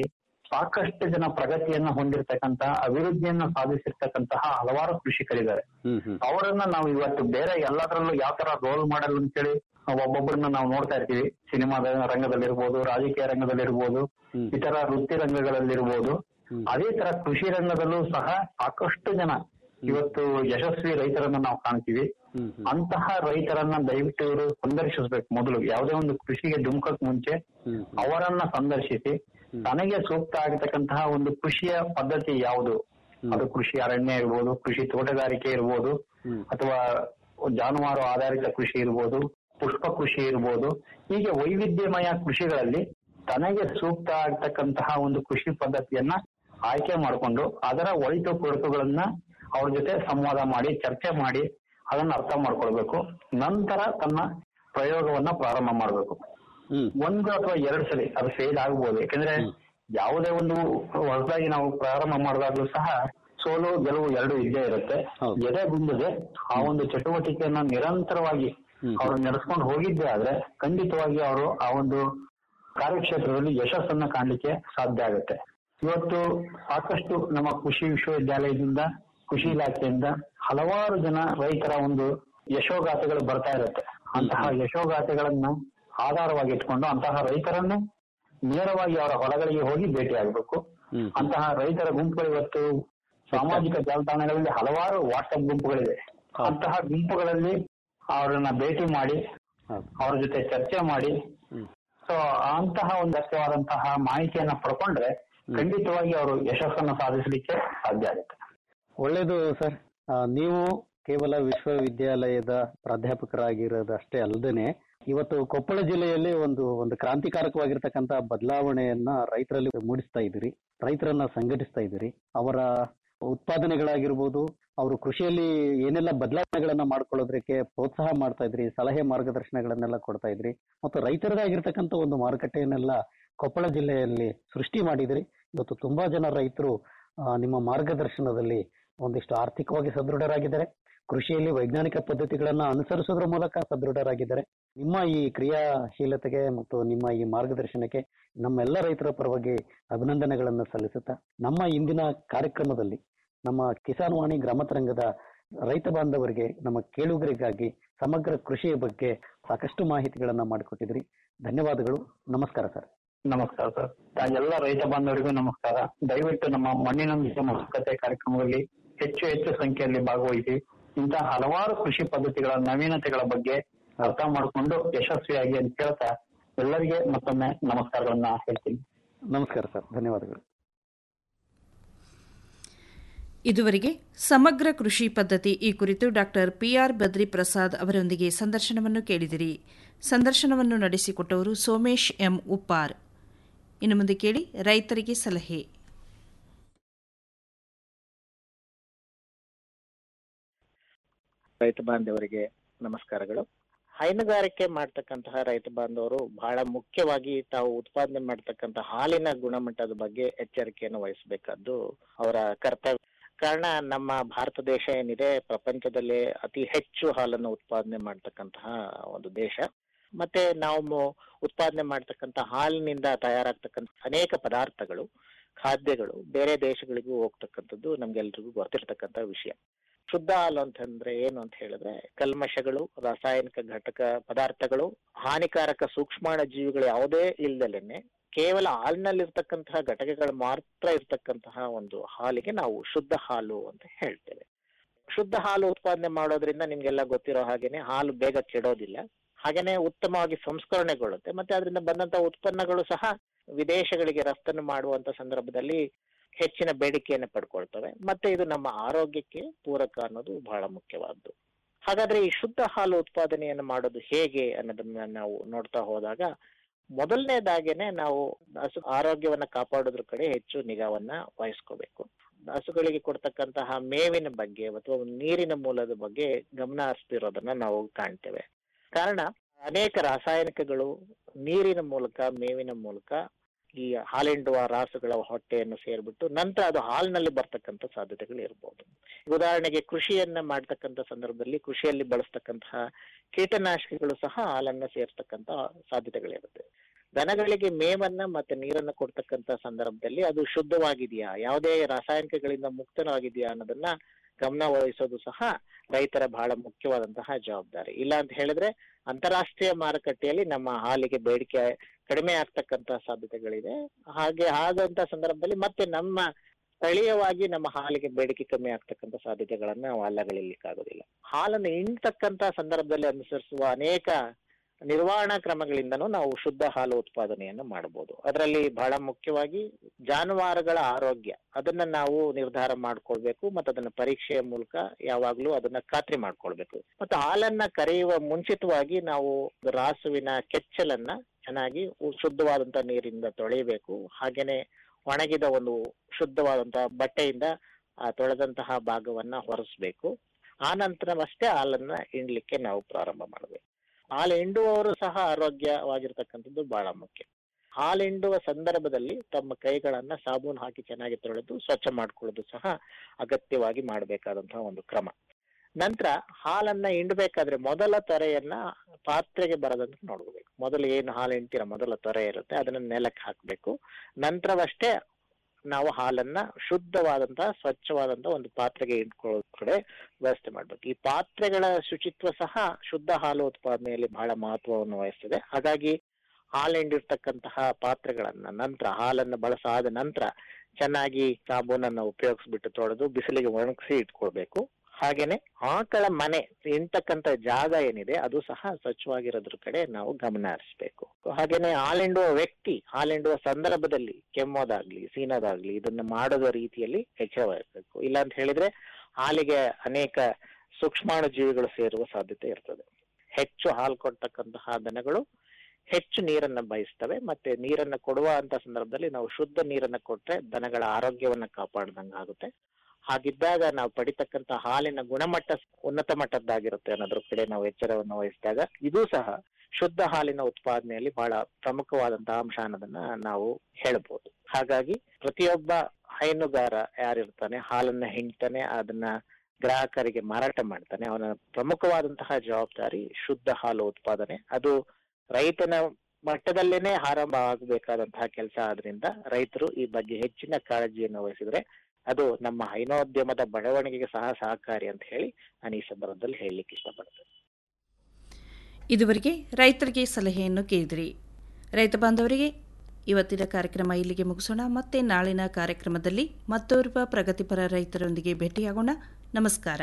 ಸಾಕಷ್ಟು ಜನ ಪ್ರಗತಿಯನ್ನ ಹೊಂದಿರತಕ್ಕಂತ ಅಭಿವೃದ್ಧಿಯನ್ನ ಸಾಧಿಸಿರ್ತಕ್ಕಂತಹ ಹಲವಾರು ಕೃಷಿಕರಿದ್ದಾರೆ ಹ್ಮ್ ಹ್ಮ್ ಅವರನ್ನ ನಾವು ಇವತ್ತು ಬೇರೆ ಎಲ್ಲದರಲ್ಲೂ ಯಾವ ತರ ರೋಲ್ ಮಾಡೆಲ್ ಅಂತೇಳಿ ಒಬ್ಬೊಬ್ಬರನ್ನ ನಾವು ನೋಡ್ತಾ ಇರ್ತೀವಿ ಸಿನಿಮಾದ ರಂಗದಲ್ಲಿರ್ಬೋದು ರಾಜಕೀಯ ರಂಗದಲ್ಲಿರ್ಬೋದು ಹ್ಮ್. ಇತರ ವೃತ್ತಿ ರಂಗಗಳಲ್ಲಿರ್ಬೋದು ಹ್ಮ್. ಅದೇ ತರ ಕೃಷಿ ರಂಗದಲ್ಲೂ ಸಹ ಸಾಕಷ್ಟು ಜನ ಇವತ್ತು ಯಶಸ್ವಿ ರೈತರನ್ನ ನಾವು ಕಾಣ್ತೀವಿ ಹ್ಮ್ ಹ್ಮ್ ಅಂತಹ ರೈತರನ್ನ ದಯವಿಟ್ಟು ಇವರು ಸಂದರ್ಶಿಸಬೇಕು ಮೊದಲು ಯಾವುದೇ ಒಂದು ಕೃಷಿಗೆ ಧುಮುಕಕ್ ಮುಂಚೆ ಹ್ಮ್ ಅವರನ್ನ ಸಂದರ್ಶಿಸಿ ತನಗೆ ಸೂಕ್ತ ಆಗತಕ್ಕಂತಹ ಒಂದು ಕೃಷಿಯ ಪದ್ಧತಿ ಯಾವುದು ಅದು ಕೃಷಿ ಅರಣ್ಯ ಇರ್ಬೋದು ಕೃಷಿ ತೋಟಗಾರಿಕೆ ಇರ್ಬೋದು ಹ್ಮ್. ಅಥವಾ ಜಾನುವಾರು ಆಧಾರಿತ ಕೃಷಿ ಇರ್ಬೋದು ಪುಷ್ಪ ಕೃಷಿ ಇರ್ಬೋದು ಹೀಗೆ ವೈವಿಧ್ಯಮಯ ಕೃಷಿಗಳಲ್ಲಿ ತನಗೆ ಸೂಕ್ತ ಆಗ್ತಕ್ಕಂತಹ ಒಂದು ಕೃಷಿ ಪದ್ಧತಿಯನ್ನ ಆಯ್ಕೆ ಮಾಡಿಕೊಂಡು ಅದರ ಒಳಿತು ಕೊರತುಗಳನ್ನ ಅವ್ರ ಜೊತೆ ಸಂವಾದ ಮಾಡಿ ಚರ್ಚೆ ಮಾಡಿ ಅದನ್ನ ಅರ್ಥ ಮಾಡ್ಕೊಳ್ಬೇಕು ನಂತರ ತನ್ನ ಪ್ರಯೋಗವನ್ನ ಪ್ರಾರಂಭ ಮಾಡಬೇಕು ಹ್ಮ್ ಒಂದು ಅಥವಾ ಎರಡು ಸಲ ಅದು ಫೇಲ್ ಆಗ್ಬೋದು ಯಾಕಂದ್ರೆ ಯಾವುದೇ ಒಂದು ಹೊಸದಾಗಿ ನಾವು ಪ್ರಾರಂಭ ಮಾಡಿದಾಗ್ಲೂ ಸಹ ಸೋಲು ಗೆಲುವು ಎರಡು ಇದ್ದೇ ಇರುತ್ತೆ ಹೌದು. ಎದೆಗುಂದದೆ ಆ ಒಂದು ಚಟುವಟಿಕೆಯನ್ನ ನಿರಂತರವಾಗಿ ಹ್ಮ್. ಅವರು ನಡೆಸ್ಕೊಂಡು ಹೋಗಿದ್ದೆ ಆದ್ರೆ ಖಂಡಿತವಾಗಿ ಅವರು ಆ ಒಂದು ಕಾರ್ಯಕ್ಷೇತ್ರದಲ್ಲಿ ಯಶಸ್ಸನ್ನ ಕಾಣ್ಲಿಕ್ಕೆ ಸಾಧ್ಯ ಆಗುತ್ತೆ ಇವತ್ತು ಸಾಕಷ್ಟು ನಮ್ಮ ಕೃಷಿ ವಿಶ್ವವಿದ್ಯಾಲಯದಿಂದ ಕೃಷಿ ಇಲಾಖೆಯಿಂದ ಹಲವಾರು ಜನ ರೈತರ ಒಂದು ಯಶೋಗಾಥೆಗಳು ಬರ್ತಾ ಇರುತ್ತೆ ಅಂತಹ ಯಶೋಗಾಥೆಗಳನ್ನ ಆಧಾರವಾಗಿ ಇಟ್ಕೊಂಡು ಅಂತಹ ರೈತರನ್ನೇ ನೇರವಾಗಿ ಅವರ ಹೊಲಗಳಿಗೆ ಹೋಗಿ ಭೇಟಿ ಆಗ್ಬೇಕು ಹ್ಮ್. ಅಂತಹ ರೈತರ ಗುಂಪುಗಳು ಇವತ್ತು ಸಾಮಾಜಿಕ ಜಾಲತಾಣಗಳಲ್ಲಿ ಹಲವಾರು ವಾಟ್ಸ್ಆಪ್ ಗುಂಪುಗಳಿದೆ ಅಂತಹ ಗುಂಪುಗಳಲ್ಲಿ ಅವರನ್ನ ಭೇಟಿ ಮಾಡಿ ಹೌದು. ಅವ್ರ ಜೊತೆ ಚರ್ಚೆ ಮಾಡಿ ಹ್ಮ್. ಸೊ ಅಂತಹ ಒಂದು ಅಗತ್ಯವಾದಂತಹ ಮಾಹಿತಿಯನ್ನ ಪಡ್ಕೊಂಡ್ರೆ ಖಂಡಿತವಾಗಿ ಅವರು ಯಶಸ್ಸನ್ನು ಸಾಧಿಸಲಿಕ್ಕೆ ಸಾಧ್ಯ ಆಗುತ್ತೆ ಒಳ್ಳೇದು ಸರ್ ಆ, ನೀವು ಕೇವಲ ವಿಶ್ವವಿದ್ಯಾಲಯದ ಪ್ರಾಧ್ಯಾಪಕರಾಗಿರೋದಷ್ಟೇ ಅಲ್ಲದೇನೆ ಇವತ್ತು ಕೊಪ್ಪಳ ಜಿಲ್ಲೆಯಲ್ಲಿ ಒಂದು ಒಂದು ಕ್ರಾಂತಿಕಾರಕವಾಗಿರ್ತಕ್ಕಂಥ ಬದಲಾವಣೆಯನ್ನ ರೈತರಲ್ಲಿ ಮೂಡಿಸ್ತಾ ಇದ್ದೀರಿ ರೈತರನ್ನ ಸಂಘಟಿಸ್ತಾ ಇದ್ದೀರಿ ಅವರ ಉತ್ಪಾದನೆಗಳಾಗಿರ್ಬೋದು ಅವರು ಕೃಷಿಯಲ್ಲಿ ಏನೆಲ್ಲ ಬದಲಾವಣೆಗಳನ್ನ ಮಾಡ್ಕೊಳ್ಳೋದಕ್ಕೆ ಪ್ರೋತ್ಸಾಹ ಮಾಡ್ತಾ ಇದ್ರಿ ಸಲಹೆ ಮಾರ್ಗದರ್ಶನಗಳನ್ನೆಲ್ಲ ಕೊಡ್ತಾ ಇದ್ರಿ ಮತ್ತು ರೈತರದೇ ಆಗಿರ್ತಕ್ಕಂಥ ಒಂದು ಮಾರುಕಟ್ಟೆಯನ್ನೆಲ್ಲ ಕೊಪ್ಪಳ ಜಿಲ್ಲೆಯಲ್ಲಿ ಸೃಷ್ಟಿ ಮಾಡಿದಿರಿ ಇವತ್ತು ತುಂಬಾ ಜನ ರೈತರು ಆ, ನಿಮ್ಮ ಮಾರ್ಗದರ್ಶನದಲ್ಲಿ ಒಂದಿಷ್ಟು ಆರ್ಥಿಕವಾಗಿ ಸದೃಢರಾಗಿದ್ದಾರೆ ಕೃಷಿಯಲ್ಲಿ ವೈಜ್ಞಾನಿಕ ಪದ್ಧತಿಗಳನ್ನ ಅನುಸರಿಸೋದ್ರ ಮೂಲಕ ಸದೃಢರಾಗಿದ್ದಾರೆ ನಿಮ್ಮ ಈ ಕ್ರಿಯಾಶೀಲತೆಗೆ ಮತ್ತು ನಿಮ್ಮ ಈ ಮಾರ್ಗದರ್ಶನಕ್ಕೆ ನಮ್ಮೆಲ್ಲ ರೈತರ ಪರವಾಗಿ ಅಭಿನಂದನೆಗಳನ್ನು ಸಲ್ಲಿಸುತ್ತಾ ನಮ್ಮ ಇಂದಿನ ಕಾರ್ಯಕ್ರಮದಲ್ಲಿ ನಮ್ಮ ಕಿಸಾನ್ ವಾಣಿ ಗ್ರಾಮತರಂಗದ ರೈತ ಬಾಂಧವರಿಗೆ ನಮ್ಮ ಕೇಳುಗರಿಗಾಗಿ ಸಮಗ್ರ ಕೃಷಿಯ ಬಗ್ಗೆ ಸಾಕಷ್ಟು ಮಾಹಿತಿಗಳನ್ನ ಮಾಡಿಕೊಟ್ಟಿದ್ರಿ ಧನ್ಯವಾದಗಳು ನಮಸ್ಕಾರ ಸರ್ ನಮಸ್ಕಾರ ಸರ್ ಎಲ್ಲ ರೈತ ಬಾಂಧವರಿಗೂ ನಮಸ್ಕಾರ ದಯವಿಟ್ಟು ನಮ್ಮ ಮಣ್ಣಿನೊಂದಿಗೆ ಮಾತುಕತೆ ಕಾರ್ಯಕ್ರಮದಲ್ಲಿ ಹೆಚ್ಚು ಹೆಚ್ಚು ಸಂಖ್ಯೆಯಲ್ಲಿ ಭಾಗವಹಿಸಿ ಇಂತಹ ಹಲವಾರು ಕೃಷಿ ಪದ್ಧತಿಗಳ ನವೀನತೆಗಳ ಬಗ್ಗೆ ಅರ್ಥ ಮಾಡಿಕೊಂಡು ಯಶಸ್ವಿಯಾಗಿ ಅಂತ ಕೇಳ್ತಾ ಎಲ್ಲರಿಗೆ ಮತ್ತೊಮ್ಮೆ ನಮಸ್ಕಾರಗಳನ್ನ ಹೇಳ್ತೀನಿ ನಮಸ್ಕಾರ ಸರ್ ಧನ್ಯವಾದಗಳು ಇದುವರೆಗೆ ಸಮಗ್ರ ಕೃಷಿ ಪದ್ಧತಿ ಈ ಕುರಿತು ಡಾಕ್ಟರ್ ಪಿಆರ್ ಬದ್ರಿ ಪ್ರಸಾದ್ ಅವರೊಂದಿಗೆ ಸಂದರ್ಶನವನ್ನು ಕೇಳಿದಿರಿ ಸಂದರ್ಶನವನ್ನು ನಡೆಸಿಕೊಟ್ಟವರು ಸೋಮೇಶ್ ಎಂ ಉಪ್ಪಾರ್ ಇನ್ನು ಮುಂದೆ ಕೇಳಿ ರೈತರಿಗೆ ಸಲಹೆ ರೈತ ಬಾಂಧವರಿಗೆ ನಮಸ್ಕಾರಗಳು ಹೈನುಗಾರಿಕೆ ಮಾಡ್ತಕ್ಕಂತಹ ರೈತ ಬಾಂಧವರು ಬಹಳ ಮುಖ್ಯವಾಗಿ ತಾವು ಉತ್ಪಾದನೆ ಮಾಡ್ತಕ್ಕಂಥ ಹಾಲಿನ ಗುಣಮಟ್ಟದ ಬಗ್ಗೆ ಎಚ್ಚರಿಕೆಯನ್ನು ವಹಿಸಬೇಕಾದ್ದು ಅವರ ಕರ್ತವ್ಯ ಕಾರಣ ನಮ್ಮ ಭಾರತ ದೇಶ ಏನಿದೆ ಪ್ರಪಂಚದಲ್ಲೇ ಅತಿ ಹೆಚ್ಚು ಹಾಲನ್ನು ಉತ್ಪಾದನೆ ಮಾಡ್ತಕ್ಕಂತಹ ಒಂದು ದೇಶ ಮತ್ತೆ ನಾವು ಮು- ಉತ್ಪಾದನೆ ಮಾಡ್ತಕ್ಕಂಥ ಹಾಲಿನಿಂದ ತಯಾರಾಗ್ತಕ್ಕಂಥ ಅನೇಕ ಪದಾರ್ಥಗಳು ಖಾದ್ಯಗಳು ಬೇರೆ ದೇಶಗಳಿಗೂ ಹೋಗ್ತಕ್ಕಂಥದ್ದು ನಮ್ಗೆಲ್ರಿಗೂ ಗೊತ್ತಿರ್ತಕ್ಕಂಥ ವಿಷಯ ಶುದ್ಧ ಹಾಲು ಅಂತಂದ್ರೆ ಏನು ಅಂತ ಹೇಳಿದ್ರೆ ಕಲ್ಮಶಗಳು ರಾಸಾಯನಿಕ ಘಟಕ ಪದಾರ್ಥಗಳು ಹಾನಿಕಾರಕ ಸೂಕ್ಷ್ಮಾಣು ಜೀವಿಗಳು ಯಾವುದೇ ಇಲ್ದಲೇನೆ ಕೇವಲ ಹಾಲಿನಲ್ಲಿರ್ತಕ್ಕಂತಹ ಘಟಕಗಳು ಮಾತ್ರ ಇರ್ತಕ್ಕಂತಹ ಒಂದು ಹಾಲಿಗೆ ನಾವು ಶುದ್ಧ ಹಾಲು ಅಂತ ಹೇಳ್ತೇವೆ ಶುದ್ಧ ಹಾಲು ಉತ್ಪಾದನೆ ಮಾಡೋದ್ರಿಂದ ನಿಮ್ಗೆಲ್ಲ ಗೊತ್ತಿರೋ ಹಾಗೇನೆ ಹಾಲು ಬೇಗ ಕೆಡೋದಿಲ್ಲ ಹಾಗೇನೆ ಉತ್ತಮವಾಗಿ ಸಂಸ್ಕರಣೆಗೊಳ್ಳುತ್ತೆ ಮತ್ತೆ ಅದರಿಂದ ಬಂದಂತ ಉತ್ಪನ್ನಗಳು ಸಹ ವಿದೇಶಗಳಿಗೆ ರಫ್ತನ್ನು ಮಾಡುವಂತ ಸಂದರ್ಭದಲ್ಲಿ ಹೆಚ್ಚಿನ ಬೇಡಿಕೆಯನ್ನು ಪಡ್ಕೊಳ್ತವೆ ಮತ್ತೆ ಇದು ನಮ್ಮ ಆರೋಗ್ಯಕ್ಕೆ ಪೂರಕ ಅನ್ನೋದು ಬಹಳ ಮುಖ್ಯವಾದ್ದು ಹಾಗಾದ್ರೆ ಈ ಶುದ್ಧ ಹಾಲು ಉತ್ಪಾದನೆಯನ್ನು ಮಾಡೋದು ಹೇಗೆ ಅನ್ನೋದನ್ನ ನಾವು ನೋಡ್ತಾ ಹೋದಾಗ ಮೊದಲನೇದಾಗೇನೆ ನಾವು ಹಸು ಆರೋಗ್ಯವನ್ನ ಕಾಪಾಡೋದ್ರ ಕಡೆ ಹೆಚ್ಚು ನಿಗಾವನ್ನ ವಹಿಸ್ಕೋಬೇಕು ಹಸುಗಳಿಗೆ ಕೊಡ್ತಕ್ಕಂತಹ ಮೇವಿನ ಬಗ್ಗೆ ಅಥವಾ ನೀರಿನ ಮೂಲದ ಬಗ್ಗೆ ಗಮನ ಹರಿಸ್ತಿರೋದನ್ನ ನಾವು ಕಾಣ್ತೇವೆ ಕಾರಣ ಅನೇಕ ರಾಸಾಯನಿಕಗಳು ನೀರಿನ ಮೂಲಕ ಮೇವಿನ ಮೂಲಕ ಈ ಹಾಲಿಂಡುವ ರಾಸುಗಳ ಹೊಟ್ಟೆಯನ್ನು ಸೇರ್ಬಿಟ್ಟು ನಂತರ ಅದು ಹಾಲಿನಲ್ಲಿ ಬರ್ತಕ್ಕಂಥ ಸಾಧ್ಯತೆಗಳು ಇರಬಹುದು ಉದಾಹರಣೆಗೆ ಕೃಷಿಯನ್ನ ಮಾಡ್ತಕ್ಕಂಥ ಸಂದರ್ಭದಲ್ಲಿ ಕೃಷಿಯಲ್ಲಿ ಬಳಸ್ತಕ್ಕಂತಹ ಕೀಟನಾಶಕಗಳು ಸಹ ಹಾಲನ್ನ ಸೇರ್ತಕ್ಕಂಥ ಸಾಧ್ಯತೆಗಳಿರುತ್ತೆ ದನಗಳಿಗೆ ಮೇವನ್ನ ಮತ್ತೆ ನೀರನ್ನ ಕೊಡ್ತಕ್ಕಂತ ಸಂದರ್ಭದಲ್ಲಿ ಅದು ಶುದ್ಧವಾಗಿದೆಯಾ ಯಾವುದೇ ರಾಸಾಯನಿಕಗಳಿಂದ ಮುಕ್ತವಾಗಿದೆಯಾ ಅನ್ನೋದನ್ನ ಗಮನ ವಹಿಸೋದು ಸಹ ರೈತರ ಬಹಳ ಮುಖ್ಯವಾದಂತಹ ಜವಾಬ್ದಾರಿ ಇಲ್ಲ ಅಂತ ಹೇಳಿದ್ರೆ ಅಂತಾರಾಷ್ಟ್ರೀಯ ಮಾರುಕಟ್ಟೆಯಲ್ಲಿ ನಮ್ಮ ಹಾಲಿಗೆ ಬೇಡಿಕೆ ಕಡಿಮೆ ಆಗ್ತಕ್ಕಂತ ಸಾಧ್ಯತೆಗಳಿದೆ ಹಾಗೆ ಆದಂತ ಸಂದರ್ಭದಲ್ಲಿ ಮತ್ತೆ ನಮ್ಮ ಸ್ಥಳೀಯವಾಗಿ ನಮ್ಮ ಹಾಲಿಗೆ ಬೇಡಿಕೆ ಕಮ್ಮಿ ಆಗ್ತಕ್ಕಂತ ಸಾಧ್ಯತೆಗಳನ್ನ ನಾವು ಅಲ್ಲಗಳಿಲಿಕ್ಕಾಗೋದಿಲ್ಲ ಹಾಲನ್ನು ಹಿಂಡ್ತಕ್ಕಂತ ಸಂದರ್ಭದಲ್ಲಿ ಅನುಸರಿಸುವ ಅನೇಕ ನಿರ್ವಹಣಾ ಕ್ರಮಗಳಿಂದನೂ ನಾವು ಶುದ್ಧ ಹಾಲು ಉತ್ಪಾದನೆಯನ್ನು ಮಾಡಬಹುದು ಅದರಲ್ಲಿ ಬಹಳ ಮುಖ್ಯವಾಗಿ ಜಾನುವಾರುಗಳ ಆರೋಗ್ಯ ಅದನ್ನ ನಾವು ನಿರ್ಧಾರ ಮಾಡ್ಕೊಳ್ಬೇಕು ಮತ್ತು ಅದನ್ನ ಪರೀಕ್ಷೆಯ ಮೂಲಕ ಯಾವಾಗ್ಲೂ ಅದನ್ನ ಖಾತ್ರಿ ಮಾಡ್ಕೊಳ್ಬೇಕು ಮತ್ತು ಹಾಲನ್ನ ಕರೆಯುವ ಮುಂಚಿತವಾಗಿ ನಾವು ರಾಸುವಿನ ಕೆಚ್ಚಲನ್ನ ಚೆನ್ನಾಗಿ ಉ- ಶುದ್ಧವಾದಂತ ನೀರಿಂದ ತೊಳೆಯಬೇಕು ಹಾಗೇನೆ ಒಣಗಿದ ಒಂದು ಶುದ್ಧವಾದಂತಹ ಬಟ್ಟೆಯಿಂದ ಆ ತೊಳೆದಂತಹ ಭಾಗವನ್ನ ಹೊರಸ್ಬೇಕು ಆ ನಂತರವಷ್ಟೇ ಹಾಲನ್ನ ಹಿಂಡ್ಲಿಕ್ಕೆ ನಾವು ಪ್ರಾರಂಭ ಮಾಡಬೇಕು ಹಾಲು ಹಿಂಡುವವರು ಸಹ ಆರೋಗ್ಯವಾಗಿರ್ತಕ್ಕಂಥದ್ದು ಬಹಳ ಮುಖ್ಯ ಹಾಲು ಹಿಂಡುವ ಸಂದರ್ಭದಲ್ಲಿ ತಮ್ಮ ಕೈಗಳನ್ನ ಸಾಬೂನು ಹಾಕಿ ಚೆನ್ನಾಗಿ ತೊಳೆದು ಸ್ವಚ್ಛ ಮಾಡ್ಕೊಳ್ಳೋದು ಸಹ ಅಗತ್ಯವಾಗಿ ಮಾಡಬೇಕಾದಂತಹ ಒಂದು ಕ್ರಮ ನಂತರ ಹಾಲನ್ನ ಹಿಂಡ್ಬೇಕಾದ್ರೆ ಮೊದಲ ತೊರೆಯನ್ನ ಪಾತ್ರೆಗೆ ಬರದಂತೆ ನೋಡ್ಕೋಬೇಕು ಮೊದಲು ಏನು ಹಾಲು ಹಿಂಡ್ತೀರ ಮೊದಲ ತೊರೆ ಇರುತ್ತೆ ಅದನ್ನ ನೆಲಕ್ಕೆ ಹಾಕ್ಬೇಕು ನಂತರವಷ್ಟೇ ನಾವು ಹಾಲನ್ನ ಶುದ್ಧವಾದಂತಹ ಸ್ವಚ್ಛವಾದಂತಹ ಒಂದು ಪಾತ್ರೆಗೆ ಇಟ್ಕೊಳ್ಳೋ ಕಡೆ ವ್ಯವಸ್ಥೆ ಮಾಡ್ಬೇಕು ಈ ಪಾತ್ರೆಗಳ ಶುಚಿತ್ವ ಸಹ ಶುದ್ಧ ಹಾಲು ಉತ್ಪಾದನೆಯಲ್ಲಿ ಬಹಳ ಮಹತ್ವವನ್ನು ವಹಿಸ್ತದೆ ಹಾಗಾಗಿ ಹಾಲು ಹಿಂಡಿರ್ತಕ್ಕಂತಹ ಪಾತ್ರೆಗಳನ್ನ ನಂತರ ಹಾಲನ್ನು ಬಳಸಾದ ನಂತರ ಚೆನ್ನಾಗಿ ಸಾಬೂನನ್ನ ಉಪಯೋಗಿಸ್ಬಿಟ್ಟು ತೊಳೆದು ಬಿಸಿಲಿಗೆ ಒಣಗಿಸಿ ಇಟ್ಕೊಳ್ಬೇಕು ಹಾಗೇನೆ ಆಕಳ ಮನೆ ಇಂತಕ್ಕಂತ ಜಾಗ ಏನಿದೆ ಅದು ಸಹ ಸ್ವಚ್ಛವಾಗಿರೋದ್ರ ಕಡೆ ನಾವು ಗಮನ ಹರಿಸ್ಬೇಕು ಹಾಗೇನೆ ಹಾಲೆಂಡುವ ವ್ಯಕ್ತಿ ಹಾಲೆಂಡುವ ಸಂದರ್ಭದಲ್ಲಿ ಕೆಮ್ಮೋದಾಗ್ಲಿ ಸೀನೋದಾಗ್ಲಿ ಇದನ್ನ ಮಾಡದ ರೀತಿಯಲ್ಲಿ ಎಚ್ಚರ ವಹಿಸಬೇಕು ಇಲ್ಲ ಅಂತ ಹೇಳಿದ್ರೆ ಹಾಲಿಗೆ ಅನೇಕ ಸೂಕ್ಷ್ಮಾಣು ಜೀವಿಗಳು ಸೇರುವ ಸಾಧ್ಯತೆ ಇರ್ತದೆ ಹೆಚ್ಚು ಹಾಲು ಕೊಡ್ತಕ್ಕಂತಹ ದನಗಳು ಹೆಚ್ಚು ನೀರನ್ನ ಬಯಸ್ತವೆ ಮತ್ತೆ ನೀರನ್ನ ಕೊಡುವ ಅಂತ ಸಂದರ್ಭದಲ್ಲಿ ನಾವು ಶುದ್ಧ ನೀರನ್ನ ಕೊಟ್ರೆ ದನಗಳ ಆರೋಗ್ಯವನ್ನ ಕಾಪಾಡ್ದಂಗ ಆಗುತ್ತೆ ಹಾಗಿದ್ದಾಗ ನಾವು ಪಡಿತಕ್ಕಂತ ಹಾಲಿನ ಗುಣಮಟ್ಟ ಉನ್ನತ ಮಟ್ಟದ್ದಾಗಿರುತ್ತೆ ಅನ್ನೋದ್ರ ಕಡೆ ನಾವು ಎಚ್ಚರವನ್ನು ವಹಿಸಿದಾಗ ಇದು ಸಹ ಶುದ್ಧ ಹಾಲಿನ ಉತ್ಪಾದನೆಯಲ್ಲಿ ಬಹಳ ಪ್ರಮುಖವಾದಂತಹ ಅಂಶ ಅನ್ನೋದನ್ನ ನಾವು ಹೇಳ್ಬೋದು ಹಾಗಾಗಿ ಪ್ರತಿಯೊಬ್ಬ ಹೈನುಗಾರ ಯಾರಿರ್ತಾನೆ ಹಾಲನ್ನ ಹಿಂಡ್ತಾನೆ ಅದನ್ನ ಗ್ರಾಹಕರಿಗೆ ಮಾರಾಟ ಮಾಡ್ತಾನೆ ಅವನ ಪ್ರಮುಖವಾದಂತಹ ಜವಾಬ್ದಾರಿ ಶುದ್ಧ ಹಾಲು ಉತ್ಪಾದನೆ ಅದು ರೈತನ ಮಟ್ಟದಲ್ಲೇನೆ ಆರಂಭ ಆಗಬೇಕಾದಂತಹ ಕೆಲಸ ಆದ್ರಿಂದ ರೈತರು ಈ ಬಗ್ಗೆ ಹೆಚ್ಚಿನ ಕಾಳಜಿಯನ್ನು ವಹಿಸಿದ್ರೆ ಅದು ನಮ್ಮ ಹೈನೋದ್ಯಮದ ಬೆಳವಣಿಗೆಗೆ ಸಹ ಸಹಕಾರಿ ಅಂತ ಹೇಳಿ ನಾನು ಈ ಸಂದರ್ಭದಲ್ಲಿ ಹೇಳಲಿಕ್ಕೆ ಇಷ್ಟಪಡ್ತೇನೆ ಇದುವರೆಗೆ ರೈತರಿಗೆ ಸಲಹೆಯನ್ನು ಕೇಳಿದಿರಿ ರೈತ ಬಾಂಧವರಿಗೆ ಇವತ್ತಿನ ಕಾರ್ಯಕ್ರಮ ಇಲ್ಲಿಗೆ ಮುಗಿಸೋಣ ಮತ್ತೆ ನಾಳಿನ ಕಾರ್ಯಕ್ರಮದಲ್ಲಿ ಮತ್ತೋರ್ವ ಪ್ರಗತಿಪರ ರೈತರೊಂದಿಗೆ ಭೇಟಿಯಾಗೋಣ ನಮಸ್ಕಾರ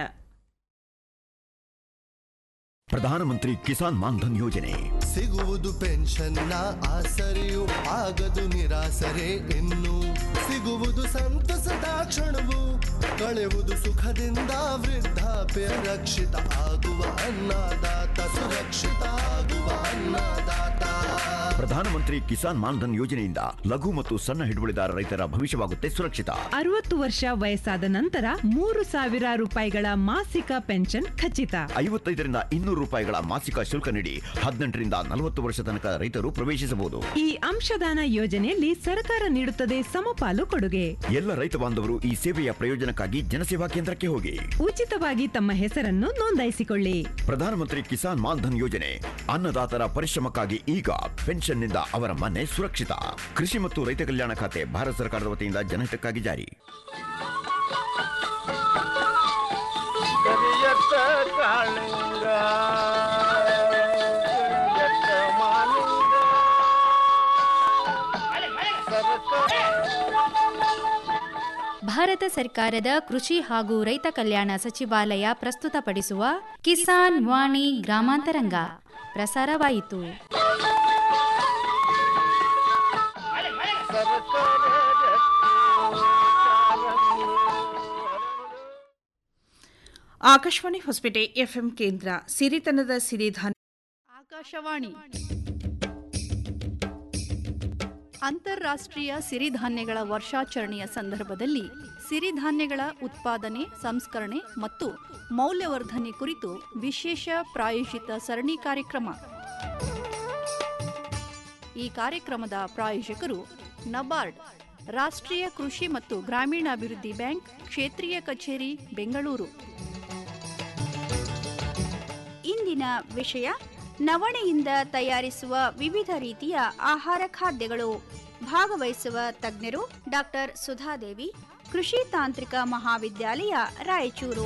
ಪ್ರಧಾನಮಂತ್ರಿ ಕಿಸಾನ್ ಮಾನ್ಧನ್ ಯೋಜನೆ ಸಿಗುವುದು ಪೆನ್ಷನ್ನ ಆಸರೆಯು ಆಗದು ನಿರಾಸರೆ ಇನ್ನು ಸಿಗುವುದು ಸಂತಸದ ಕ್ಷಣವು ಕಳೆಯುವುದು ಸುಖದಿಂದ ವೃದ್ಧಾಪ್ಯ ರಕ್ಷಿತ ಆಗುವ ಅನ್ನದಾತ ಸುರಕ್ಷಿತ ಆಗುವ ಅನ್ನದಾತ ಪ್ರಧಾನಮಂತ್ರಿ ಕಿಸಾನ್ ಮಾನ್ಧನ್ ಯೋಜನೆಯಿಂದ ಲಘು ಮತ್ತು ಸಣ್ಣ ಹಿಡುವಳಿದಾರ ರೈತರ ಭವಿಷ್ಯವಾಗುತ್ತೆ ಸುರಕ್ಷಿತ ಅರವತ್ತು ವರ್ಷ ವಯಸ್ಸಾದ ನಂತರ ಮೂರು ಸಾವಿರ ರೂಪಾಯಿಗಳ ಮಾಸಿಕ ಪೆನ್ಷನ್ ಖಚಿತ ಐವತ್ತೈದರಿಂದ ಇನ್ನೂರು ರೂಪಾಯಿಗಳ ಮಾಸಿಕ ಶುಲ್ಕ ನೀಡಿ ಹದಿನೆಂಟರಿಂದ ನಲವತ್ತು ವರ್ಷ ತನಕ ರೈತರು ಪ್ರವೇಶಿಸಬಹುದು ಈ ಅಂಶದಾನ ಯೋಜನೆಯಲ್ಲಿ ಸರ್ಕಾರ ನೀಡುತ್ತದೆ ಸಮಪಾಲು ಕೊಡುಗೆ ಎಲ್ಲ ರೈತ ಬಾಂಧವರು ಈ ಸೇವೆಯ ಪ್ರಯೋಜನಕ್ಕಾಗಿ ಜನಸೇವಾ ಕೇಂದ್ರಕ್ಕೆ ಹೋಗಿ ಉಚಿತವಾಗಿ ತಮ್ಮ ಹೆಸರನ್ನು ನೋಂದಾಯಿಸಿಕೊಳ್ಳಿ ಪ್ರಧಾನಮಂತ್ರಿ ಕಿಸಾನ್ ಮಾನ್ಧನ್ ಯೋಜನೆ ಅನ್ನದಾತರ ಪರಿಶ್ರಮಕ್ಕಾಗಿ ಈಗ ಪೆನ್ಷನ್ನಿಂದ ಅವರ ಮನೆ ಸುರಕ್ಷಿತ ಕೃಷಿ ಮತ್ತು ರೈತ ಕಲ್ಯಾಣ ಖಾತೆ ಭಾರತ ಸರ್ಕಾರದ ವತಿಯಿಂದ ಜನಹಿತಕ್ಕಾಗಿ ಜಾರಿ ಕರಿಯತ್ತ ಕಾಳಿಂಗ ಕರಿಯತ್ತ ಮಾಲಿಂಗ ಭಾರತ ಸರ್ಕಾರದ ಕೃಷಿ ಹಾಗೂ ರೈತ ಕಲ್ಯಾಣ ಸಚಿವಾಲಯ ಪ್ರಸ್ತುತಪಡಿಸುವ ಕಿಸಾನ್ ವಾಣಿ ಗ್ರಾಮಾಂತರಂಗ ಪ್ರಸಾರವಾಯಿತು ಆಕಾಶವಾಣಿ ಹೊಸಪೇಟೆ ಎಫ್ಎಂ ಕೇಂದ್ರ ಸಿರಿತನದ ಸಿರಿಧಾನ್ಯ ಆಕಾಶವಾಣಿ ಅಂತಾರಾಷ್ಟ್ರೀಯ ಸಿರಿಧಾನ್ಯಗಳ ವರ್ಷಾಚರಣೆಯ ಸಂದರ್ಭದಲ್ಲಿ ಸಿರಿಧಾನ್ಯಗಳ ಉತ್ಪಾದನೆ ಸಂಸ್ಕರಣೆ ಮತ್ತು ಮೌಲ್ಯವರ್ಧನೆ ಕುರಿತು ವಿಶೇಷ ಪ್ರಾಯೋಜಿತ ಸರಣಿ ಕಾರ್ಯಕ್ರಮ ಈ ಕಾರ್ಯಕ್ರಮದ ಪ್ರಾಯೋಜಕರು ನಬಾರ್ಡ್ ರಾಷ್ಟ್ರೀಯ ಕೃಷಿ ಮತ್ತು ಗ್ರಾಮೀಣಾಭಿವೃದ್ಧಿ ಬ್ಯಾಂಕ್ ಕ್ಷೇತ್ರೀಯ ಕಚೇರಿ ಬೆಂಗಳೂರು ಇಂದಿನ ವಿಷಯ ನವಣೆಯಿಂದ ತಯಾರಿಸುವ ವಿವಿಧ ರೀತಿಯ ಆಹಾರ ಖಾದ್ಯಗಳು ಭಾಗವಹಿಸುವ ತಜ್ಞರು ಡಾಕ್ಟರ್ ಸುಧಾದೇವಿ ಕೃಷಿ ತಾಂತ್ರಿಕ ಮಹಾವಿದ್ಯಾಲಯ ರಾಯಚೂರು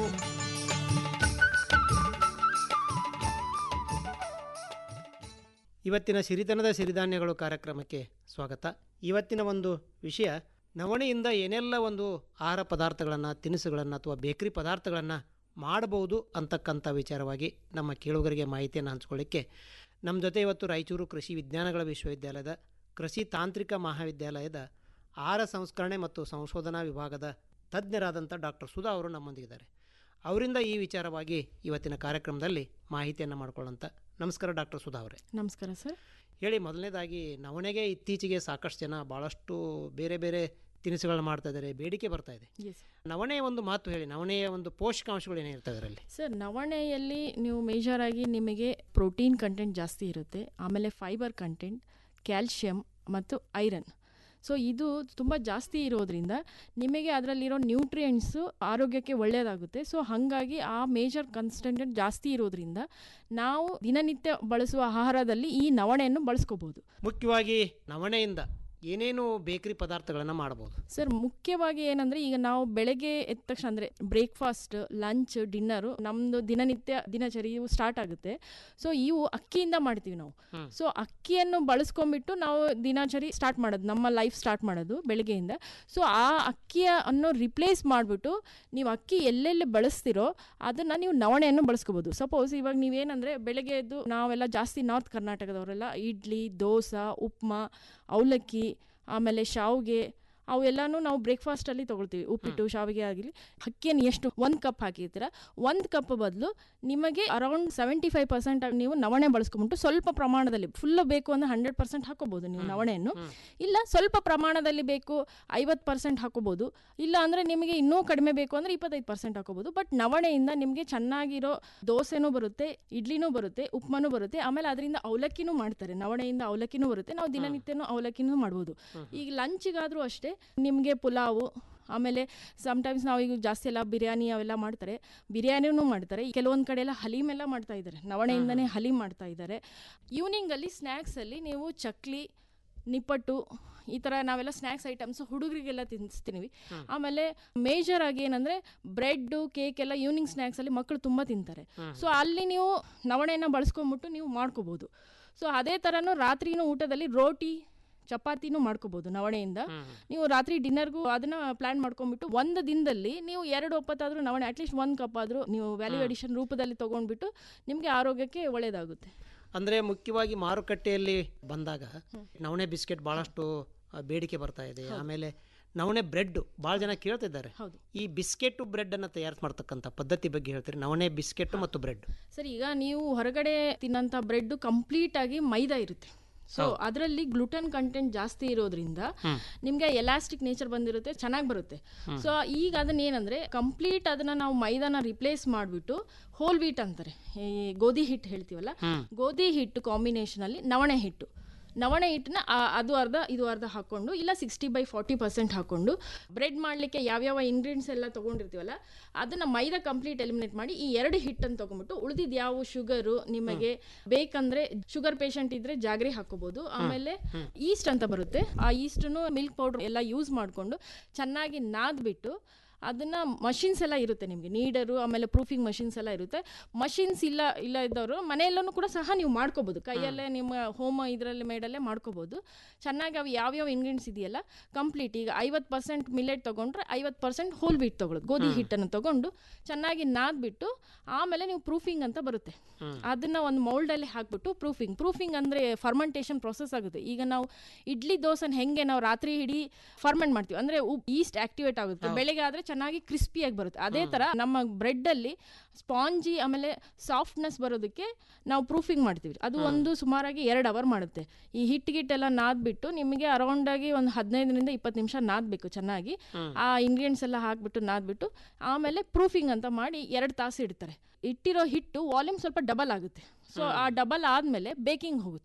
ಇವತ್ತಿನ ಸಿರಿತನದ ಸಿರಿಧಾನ್ಯಗಳು ಕಾರ್ಯಕ್ರಮಕ್ಕೆ ಸ್ವಾಗತ ಇವತ್ತಿನ ಒಂದು ವಿಷಯ ನವಣೆಯಿಂದ ಏನೆಲ್ಲ ಒಂದು ಆಹಾರ ಪದಾರ್ಥಗಳನ್ನು ತಿನಿಸುಗಳನ್ನು ಅಥವಾ ಬೇಕರಿ ಪದಾರ್ಥಗಳನ್ನು ಮಾಡಬಹುದು ಅಂತಕ್ಕಂಥ ವಿಚಾರವಾಗಿ ನಮ್ಮ ಕೇಳುಗರಿಗೆ ಮಾಹಿತಿಯನ್ನು ಹಂಚ್ಕೊಳ್ಳಿಕ್ಕೆ ನಮ್ಮ ಜೊತೆ ಇವತ್ತು ರಾಯಚೂರು ಕೃಷಿ ವಿಜ್ಞಾನಗಳ ವಿಶ್ವವಿದ್ಯಾಲಯದ ಕೃಷಿ ತಾಂತ್ರಿಕ ಮಹಾವಿದ್ಯಾಲಯದ ಆಹಾರ ಸಂಸ್ಕರಣೆ ಮತ್ತು ಸಂಶೋಧನಾ ವಿಭಾಗದ ತಜ್ಞರಾದಂಥ ಡಾಕ್ಟರ್ ಸುಧಾ ಅವರು ನಮ್ಮೊಂದಿಗಿದ್ದಾರೆ ಅವರಿಂದ ಈ ವಿಚಾರವಾಗಿ ಇವತ್ತಿನ ಕಾರ್ಯಕ್ರಮದಲ್ಲಿ ಮಾಹಿತಿಯನ್ನು ಮಾಡ್ಕೊಳ್ಳೋಂಥ ನಮಸ್ಕಾರ ಡಾಕ್ಟರ್ ಸುಧಾ ಅವರೇ ನಮಸ್ಕಾರ ಸರ್ ಹೇಳಿ ಮೊದಲನೇದಾಗಿ ನವಣೆಗೆ ಇತ್ತೀಚೆಗೆ ಸಾಕಷ್ಟು ಜನ ಭಾಳಷ್ಟು ಬೇರೆ ಬೇರೆ ತಿನಿಸುಗಳನ್ನ ಮಾಡ್ತಾ ಇದ್ದಾರೆ ಬೇಡಿಕೆ ಬರ್ತಾ ಇದೆ ಎಸ್ ನವಣೆಯ ಒಂದು ಮಾತು ಹೇಳಿ ನವಣೆಯ ಒಂದು ಪೋಷಕಾಂಶಗಳು ಏನಿರ್ತದೆ ಅದರಲ್ಲಿ ಸರ್ ನವಣೆಯಲ್ಲಿ ನೀವು ಮೇಜರ್ ಆಗಿ ನಿಮಗೆ ಪ್ರೋಟೀನ್ ಕಂಟೆಂಟ್ ಜಾಸ್ತಿ ಇರುತ್ತೆ ಆಮೇಲೆ ಫೈಬರ್ ಕಂಟೆಂಟ್ ಕ್ಯಾಲ್ಶಿಯಂ ಮತ್ತು ಐರನ್ ಸೊ ಇದು ತುಂಬ ಜಾಸ್ತಿ ಇರೋದ್ರಿಂದ ನಿಮಗೆ ಅದರಲ್ಲಿರೋ ನ್ಯೂಟ್ರಿಯೆಂಟ್ಸು ಆರೋಗ್ಯಕ್ಕೆ ಒಳ್ಳೆಯದಾಗುತ್ತೆ ಸೊ ಹಾಗಾಗಿ ಆ ಮೇಜರ್ ಕನ್ಸ್ಟೆಂಟ್ ಜಾಸ್ತಿ ಇರೋದ್ರಿಂದ ನಾವು ದಿನನಿತ್ಯ ಬಳಸುವ ಆಹಾರದಲ್ಲಿ ಈ ನವಣೆಯನ್ನು ಬಳಸ್ಕೋಬೋದು ಮುಖ್ಯವಾಗಿ ನವಣೆಯಿಂದ ಏನೇನು ಬೇಕರಿ ಪದಾರ್ಥಗಳನ್ನು ಮಾಡ್ಬೋದು ಸರ್ ಮುಖ್ಯವಾಗಿ ಏನಂದ್ರೆ ಈಗ ನಾವು ಬೆಳಗ್ಗೆ ಎದ್ದ ತಕ್ಷಣ ಅಂದರೆ ಬ್ರೇಕ್ಫಾಸ್ಟ್ ಲಂಚ್ ಡಿನ್ನರು ನಮ್ಮದು ದಿನನಿತ್ಯ ದಿನಚರಿಯು ಸ್ಟಾರ್ಟ್ ಆಗುತ್ತೆ ಸೊ ಇವು ಅಕ್ಕಿಯಿಂದ ಮಾಡ್ತೀವಿ ನಾವು ಹ್ಮ್. ಸೊ ಅಕ್ಕಿಯನ್ನು ಬಳಸ್ಕೊಂಡ್ಬಿಟ್ಟು ನಾವು ದಿನಚರಿ ಸ್ಟಾರ್ಟ್ ಮಾಡೋದು ನಮ್ಮ ಲೈಫ್ ಸ್ಟಾರ್ಟ್ ಮಾಡೋದು ಬೆಳಗ್ಗೆಯಿಂದ ಸೊ ಆ ಅಕ್ಕಿಯ ಅನ್ನು ರಿಪ್ಲೇಸ್ ಮಾಡಿಬಿಟ್ಟು ನೀವು ಅಕ್ಕಿ ಎಲ್ಲೆಲ್ಲಿ ಬಳಸ್ತಿರೋ ಅದನ್ನು ನೀವು ನವಣೆಯನ್ನು ಬಳಸ್ಕೋಬೋದು ಸಪೋಸ್ ಇವಾಗ ನೀವೇನಂದರೆ ಬೆಳಗ್ಗೆ ಎದ್ದು ನಾವೆಲ್ಲ ಜಾಸ್ತಿ ನಾರ್ತ್ ಕರ್ನಾಟಕದವರೆಲ್ಲ ಇಡ್ಲಿ ದೋಸೆ ಉಪ್ಮಾ ಅವಲಕ್ಕಿ ಆಮೇಲೆ ಶಾವ್ಗೆ ಅವೆಲ್ಲನೂ ನಾವು ಬ್ರೇಕ್ಫಾಸ್ಟಲ್ಲಿ ತೊಗೊಳ್ತೀವಿ ಉಪ್ಪಿಟ್ಟು ಶಾವಿಗೆ ಆಗಲಿ ಅಕ್ಕಿಯನ್ನು ಎಷ್ಟು ಒಂದು ಕಪ್ ಹಾಕಿರ್ತೀರ ಒಂದು ಕಪ್ ಬದಲು ನಿಮಗೆ ಅರೌಂಡ್ ಸೆವೆಂಟಿ ಫೈವ್ ಪರ್ಸೆಂಟ್ ನೀವು ನವಣೆ ಬಳಸ್ಕೊಂಬಿಟ್ಟು ಸ್ವಲ್ಪ ಪ್ರಮಾಣದಲ್ಲಿ ಫುಲ್ ಬೇಕು ಅಂದರೆ ಹಂಡ್ರೆಡ್ ಪರ್ಸೆಂಟ್ ಹಾಕೋಬೋದು ನೀವು ನವಣೆಯನ್ನು ಇಲ್ಲ ಸ್ವಲ್ಪ ಪ್ರಮಾಣದಲ್ಲಿ ಬೇಕು ಐವತ್ತು ಪರ್ಸೆಂಟ್ ಹಾಕೋಬೋದು ಇಲ್ಲ ಅಂದರೆ ನಿಮಗೆ ಇನ್ನೂ ಕಡಿಮೆ ಬೇಕು ಅಂದರೆ ಇಪ್ಪತ್ತೈದು ಪರ್ಸೆಂಟ್ ಹಾಕೋಬೋದು ಬಟ್ ನವಣೆಯಿಂದ ನಿಮಗೆ ಚೆನ್ನಾಗಿರೋ ದೋಸೆನೂ ಬರುತ್ತೆ ಇಡ್ಲಿನೂ ಬರುತ್ತೆ ಉಪ್ಮಾನೂ ಬರುತ್ತೆ ಆಮೇಲೆ ಅದರಿಂದ ಅವಲಕ್ಕಿನೂ ಮಾಡ್ತಾರೆ ನವಣೆಯಿಂದ ಅವಲಕ್ಕಿನೂ ಬರುತ್ತೆ ನಾವು ದಿನನಿತ್ಯನೂ ಅವಲಕ್ಕಿನೂ ಮಾಡ್ಬೋದು ಈಗ ಲಂಚಿಗಾದರೂ ಅಷ್ಟೇ ನಿಮಗೆ ಪುಲಾವು ಆಮೇಲೆ ಸಮ್ಟೈಮ್ಸ್ ನಾವು ಈಗ ಜಾಸ್ತಿ ಎಲ್ಲ ಬಿರಿಯಾನಿ ಅವೆಲ್ಲ ಮಾಡ್ತಾರೆ ಬಿರಿಯಾನಿನೂ ಮಾಡ್ತಾರೆ ಕೆಲವೊಂದು ಕಡೆ ಎಲ್ಲ ಹಲೀಮ್ ಎಲ್ಲ ಮಾಡ್ತಾ ಇದ್ದಾರೆ ನವಣೆಯಿಂದನೇ ಹಲೀಮ್ ಮಾಡ್ತಾ ಇದ್ದಾರೆ ಈವ್ನಿಂಗಲ್ಲಿ ಸ್ನ್ಯಾಕ್ಸಲ್ಲಿ ನೀವು ಚಕ್ಲಿ ನಿಪ್ಪಟ್ಟು ಈ ಥರ ನಾವೆಲ್ಲ ಸ್ನ್ಯಾಕ್ಸ್ ಐಟಮ್ಸ್ ಹುಡುಗರಿಗೆಲ್ಲ ತಿನ್ನಿಸ್ತೀವಿ ಆಮೇಲೆ ಮೇಜರ್ ಆಗಿ ಏನಂದರೆ ಬ್ರೆಡ್ಡು ಕೇಕ್ ಎಲ್ಲ ಈವ್ನಿಂಗ್ ಸ್ನ್ಯಾಕ್ಸಲ್ಲಿ ಮಕ್ಕಳು ತುಂಬ ತಿಂತಾರೆ ಸೊ ಅಲ್ಲಿ ನೀವು ನವಣೆನ ಬಳಸ್ಕೊಂಬಿಟ್ಟು ನೀವು ಮಾಡ್ಕೋಬೋದು ಸೊ ಅದೇ ಥರನೂ ರಾತ್ರಿನೂ ಊಟದಲ್ಲಿ ರೋಟಿ ಚಪಾತಿನೂ ಮಾಡ್ಕೋಬೋದು ನವಣೆಯಿಂದ ನೀವು ರಾತ್ರಿ ಡಿನ್ನರ್ಗೂ ಅದನ್ನ ಪ್ಲಾನ್ ಮಾಡ್ಕೊಂಡ್ಬಿಟ್ಟು ಒಂದು ದಿನದಲ್ಲಿ ನೀವು ಎರಡು ಒಪ್ಪತ್ತಾದರೂ ನವಣೆ ಅಟ್ಲೀಸ್ಟ್ ಒಂದು ಕಪ್ ಆದರೂ ನೀವು ವ್ಯಾಲ್ಯೂ ಎಡಿಷನ್ ರೂಪದಲ್ಲಿ ತೊಗೊಂಡ್ಬಿಟ್ಟು ನಿಮಗೆ ಆರೋಗ್ಯಕ್ಕೆ ಒಳ್ಳೆಯದಾಗುತ್ತೆ ಅಂದರೆ ಮುಖ್ಯವಾಗಿ ಮಾರುಕಟ್ಟೆಯಲ್ಲಿ ಬಂದಾಗ ನವಣೆ ಬಿಸ್ಕೆಟ್ ಭಾಳಷ್ಟು ಆ, ಬೇಡಿಕೆ ಬರ್ತಾ ಇದೆ ಆಮೇಲೆ ನವಣೆ ಬ್ರೆಡ್ ಭಾಳ ಜನ ಕೇಳ್ತಿದ್ದಾರೆ ಹೌದು. ಈ ಬಿಸ್ಕೆಟ್ ಬ್ರೆಡ್ ಅನ್ನ ತಯಾರು ಮಾಡ್ತಕ್ಕಂಥ ಪದ್ಧತಿ ಬಗ್ಗೆ ಹೇಳ್ತೀರಿ ನವಣೆ ಬಿಸ್ಕೆಟ್ ಮತ್ತು ಬ್ರೆಡ್ ಸರ್ ಈಗ ನೀವು ಹೊರಗಡೆ ತಿನ್ನಂಥ ಬ್ರೆಡ್ ಕಂಪ್ಲೀಟ್ ಆಗಿ ಮೈದಾ ಇರುತ್ತೆ ಸೊ ಹೌದು. ಅದರಲ್ಲಿ ಗ್ಲುಟನ್ ಕಂಟೆಂಟ್ ಜಾಸ್ತಿ ಇರೋದ್ರಿಂದ ಹ್ಮ್. ನಿಮಗೆ ಎಲಾಸ್ಟಿಕ್ ನೇಚರ್ ಬಂದಿರುತ್ತೆ ಚೆನ್ನಾಗಿ ಬರುತ್ತೆ ಹ್ಮ್. ಸೊ ಈಗ ಅದನ್ನ ಏನಂದ್ರೆ ಕಂಪ್ಲೀಟ್ ಅದನ್ನ ನಾವು ಮೈದಾನ ರಿಪ್ಲೇಸ್ ಮಾಡಿಬಿಟ್ಟು ಹೋಲ್ ವೀಟ್ ಅಂತಾರೆ ಈ ಗೋಧಿ ಹಿಟ್ಟು ಹೇಳ್ತೀವಲ್ಲ ಹ್ಮ್. ಗೋಧಿ ಹಿಟ್ಟು ಕಾಂಬಿನೇಷನ್ ಅಲ್ಲಿ ನವಣೆ ಹಿಟ್ಟು ನವಣೆ ಹಿಟ್ಟನ್ನ ಆ- ಅದು ಅರ್ಧ ಇದು ಅರ್ಧ ಹಾಕೊಂಡು ಇಲ್ಲ ಸಿಕ್ಸ್ಟಿ ಬೈ ಫಾರ್ಟಿ ಪರ್ಸೆಂಟ್ ಹಾಕೊಂಡು ಬ್ರೆಡ್ ಮಾಡಲಿಕ್ಕೆ ಯಾವ್ಯಾವ ಇಂಗ್ರೀಡಿಯೆಂಟ್ಸ್ ಎಲ್ಲ ತೊಗೊಂಡಿರ್ತೀವಲ್ಲ ಅದನ್ನ ಮೈದಾ ಕಂಪ್ಲೀಟ್ ಎಲಿಮಿನೇಟ್ ಮಾಡಿ ಈ ಎರಡು ಹಿಟ್ಟನ್ನು ತೊಗೊಂಡ್ಬಿಟ್ಟು ಉಳಿದಿದ್ದು ಯಾವ ಶುಗರು ನಿಮಗೆ ಬೇಕಂದ್ರೆ ಶುಗರ್ ಪೇಷಂಟ್ ಇದ್ರೆ ಜಾಗ್ರಿ ಹಾಕೋಬಹುದು ಆಮೇಲೆ ಈಸ್ಟ್ ಅಂತ ಬರುತ್ತೆ ಆ ಈಸ್ಟನ್ನು ಮಿಲ್ಕ್ ಪೌಡರ್ ಎಲ್ಲ ಯೂಸ್ ಮಾಡಿಕೊಂಡು ಚೆನ್ನಾಗಿ ನಾದ್ಬಿಟ್ಟು ಅದನ್ನ ಮಷಿನ್ಸ್ ಎಲ್ಲ ಇರುತ್ತೆ ನಿಮಗೆ ನೀಡರು ಆಮೇಲೆ ಪ್ರೂಫಿಂಗ್ ಮಷಿನ್ಸ್ ಎಲ್ಲ ಇರುತ್ತೆ ಮಷಿನ್ಸ್ ಇಲ್ಲ ಇಲ್ಲ ಇದ್ದವರು ಮನೆಯಲ್ಲೂ ಕೂಡ ಸಹ ನೀವು ಮಾಡ್ಕೋಬೋದು ಕೈಯಲ್ಲೇ ನಿಮ್ಮ ಹೋಮ ಇದರಲ್ಲಿ ಮೇಡಲ್ಲೇ ಮಾಡ್ಕೋಬೋದು ಚೆನ್ನಾಗಿ ಅವು ಯಾವ್ಯಾವ ಇಂಗ್ರೀಡಿಯೆಂಟ್ಸ್ ಇದೆಯಲ್ಲ ಕಂಪ್ಲೀಟ್ ಈಗ ಐವತ್ತು ಪರ್ಸೆಂಟ್ ಮಿಲೆಟ್ ತೊಗೊಂಡ್ರೆ ಐವತ್ತು ಪರ್ಸೆಂಟ್ ಹೋಲ್ ವೀಟ್ ತೊಗೊಳ್ಳೋದು ಗೋಧಿ ಹಿಟ್ಟನ್ನು ತೊಗೊಂಡು ಚೆನ್ನಾಗಿ ನಾದ್ಬಿಟ್ಟು ಆಮೇಲೆ ನೀವು ಪ್ರೂಫಿಂಗ್ ಅಂತ ಬರುತ್ತೆ ಅದನ್ನ ಒಂದು ಮೌಲ್ಡಲ್ಲಿ ಹಾಕ್ಬಿಟ್ಟು ಪ್ರೂಫಿಂಗ್ ಪ್ರೂಫಿಂಗ್ ಅಂದರೆ ಫರ್ಮೆಂಟೇಷನ್ ಪ್ರೊಸೆಸ್ ಆಗುತ್ತೆ ಈಗ ನಾವು ಇಡ್ಲಿ ದೋಸೆನ ಹೆಂಗೆ ನಾವು ರಾತ್ರಿ ಇಡೀ ಫರ್ಮೆಂಟ್ ಮಾಡ್ತೀವಿ ಅಂದರೆ ಈಸ್ಟ್ ಆಕ್ಟಿವೇಟ್ ಆಗುತ್ತೆ ಬೆಳಗ್ಗೆ ಆದರೆ ಚೆನ್ನಾಗಿ ಕ್ರಿಸ್ಪಿಯಾಗಿ ಬರುತ್ತೆ ಅದೇ ಥರ ನಮ್ಮ ಬ್ರೆಡ್ಡಲ್ಲಿ ಸ್ಪಾಂಜಿ ಆಮೇಲೆ ಸಾಫ್ಟ್ನೆಸ್ ಬರೋದಕ್ಕೆ ನಾವು ಪ್ರೂಫಿಂಗ್ ಮಾಡ್ತೀವಿ ಅದು ಒಂದು ಸುಮಾರಾಗಿ ಎರಡು ಅವರ್ ಮಾಡುತ್ತೆ ಈ ಹಿಟ್ಟು ಗಿಟ್ಟೆಲ್ಲ ನಾದ್ಬಿಟ್ಟು ನಿಮಗೆ ಅರೌಂಡಾಗಿ ಒಂದು ಹದಿನೈದರಿಂದ ಇಪ್ಪತ್ತು ನಿಮಿಷ ನಾದಬೇಕು ಚೆನ್ನಾಗಿ ಆ ಇಂಗ್ರೀಡಿಯೆಂಟ್ಸ್ ಎಲ್ಲ ಹಾಕ್ಬಿಟ್ಟು ನಾದ್ಬಿಟ್ಟು ಆಮೇಲೆ ಪ್ರೂಫಿಂಗ್ ಅಂತ ಮಾಡಿ ಎರಡು ತಾಸು ಇಡ್ತಾರೆ ಇಟ್ಟಿರೋ ಹಿಟ್ಟು ವಾಲ್ಯೂಮ್ ಸ್ವಲ್ಪ ಡಬಲ್ ಆಗುತ್ತೆ ಸೊ ಆ ಡಬಲ್ ಆದಮೇಲೆ ಬೇಕಿಂಗ್ ಹೋಗುತ್ತೆ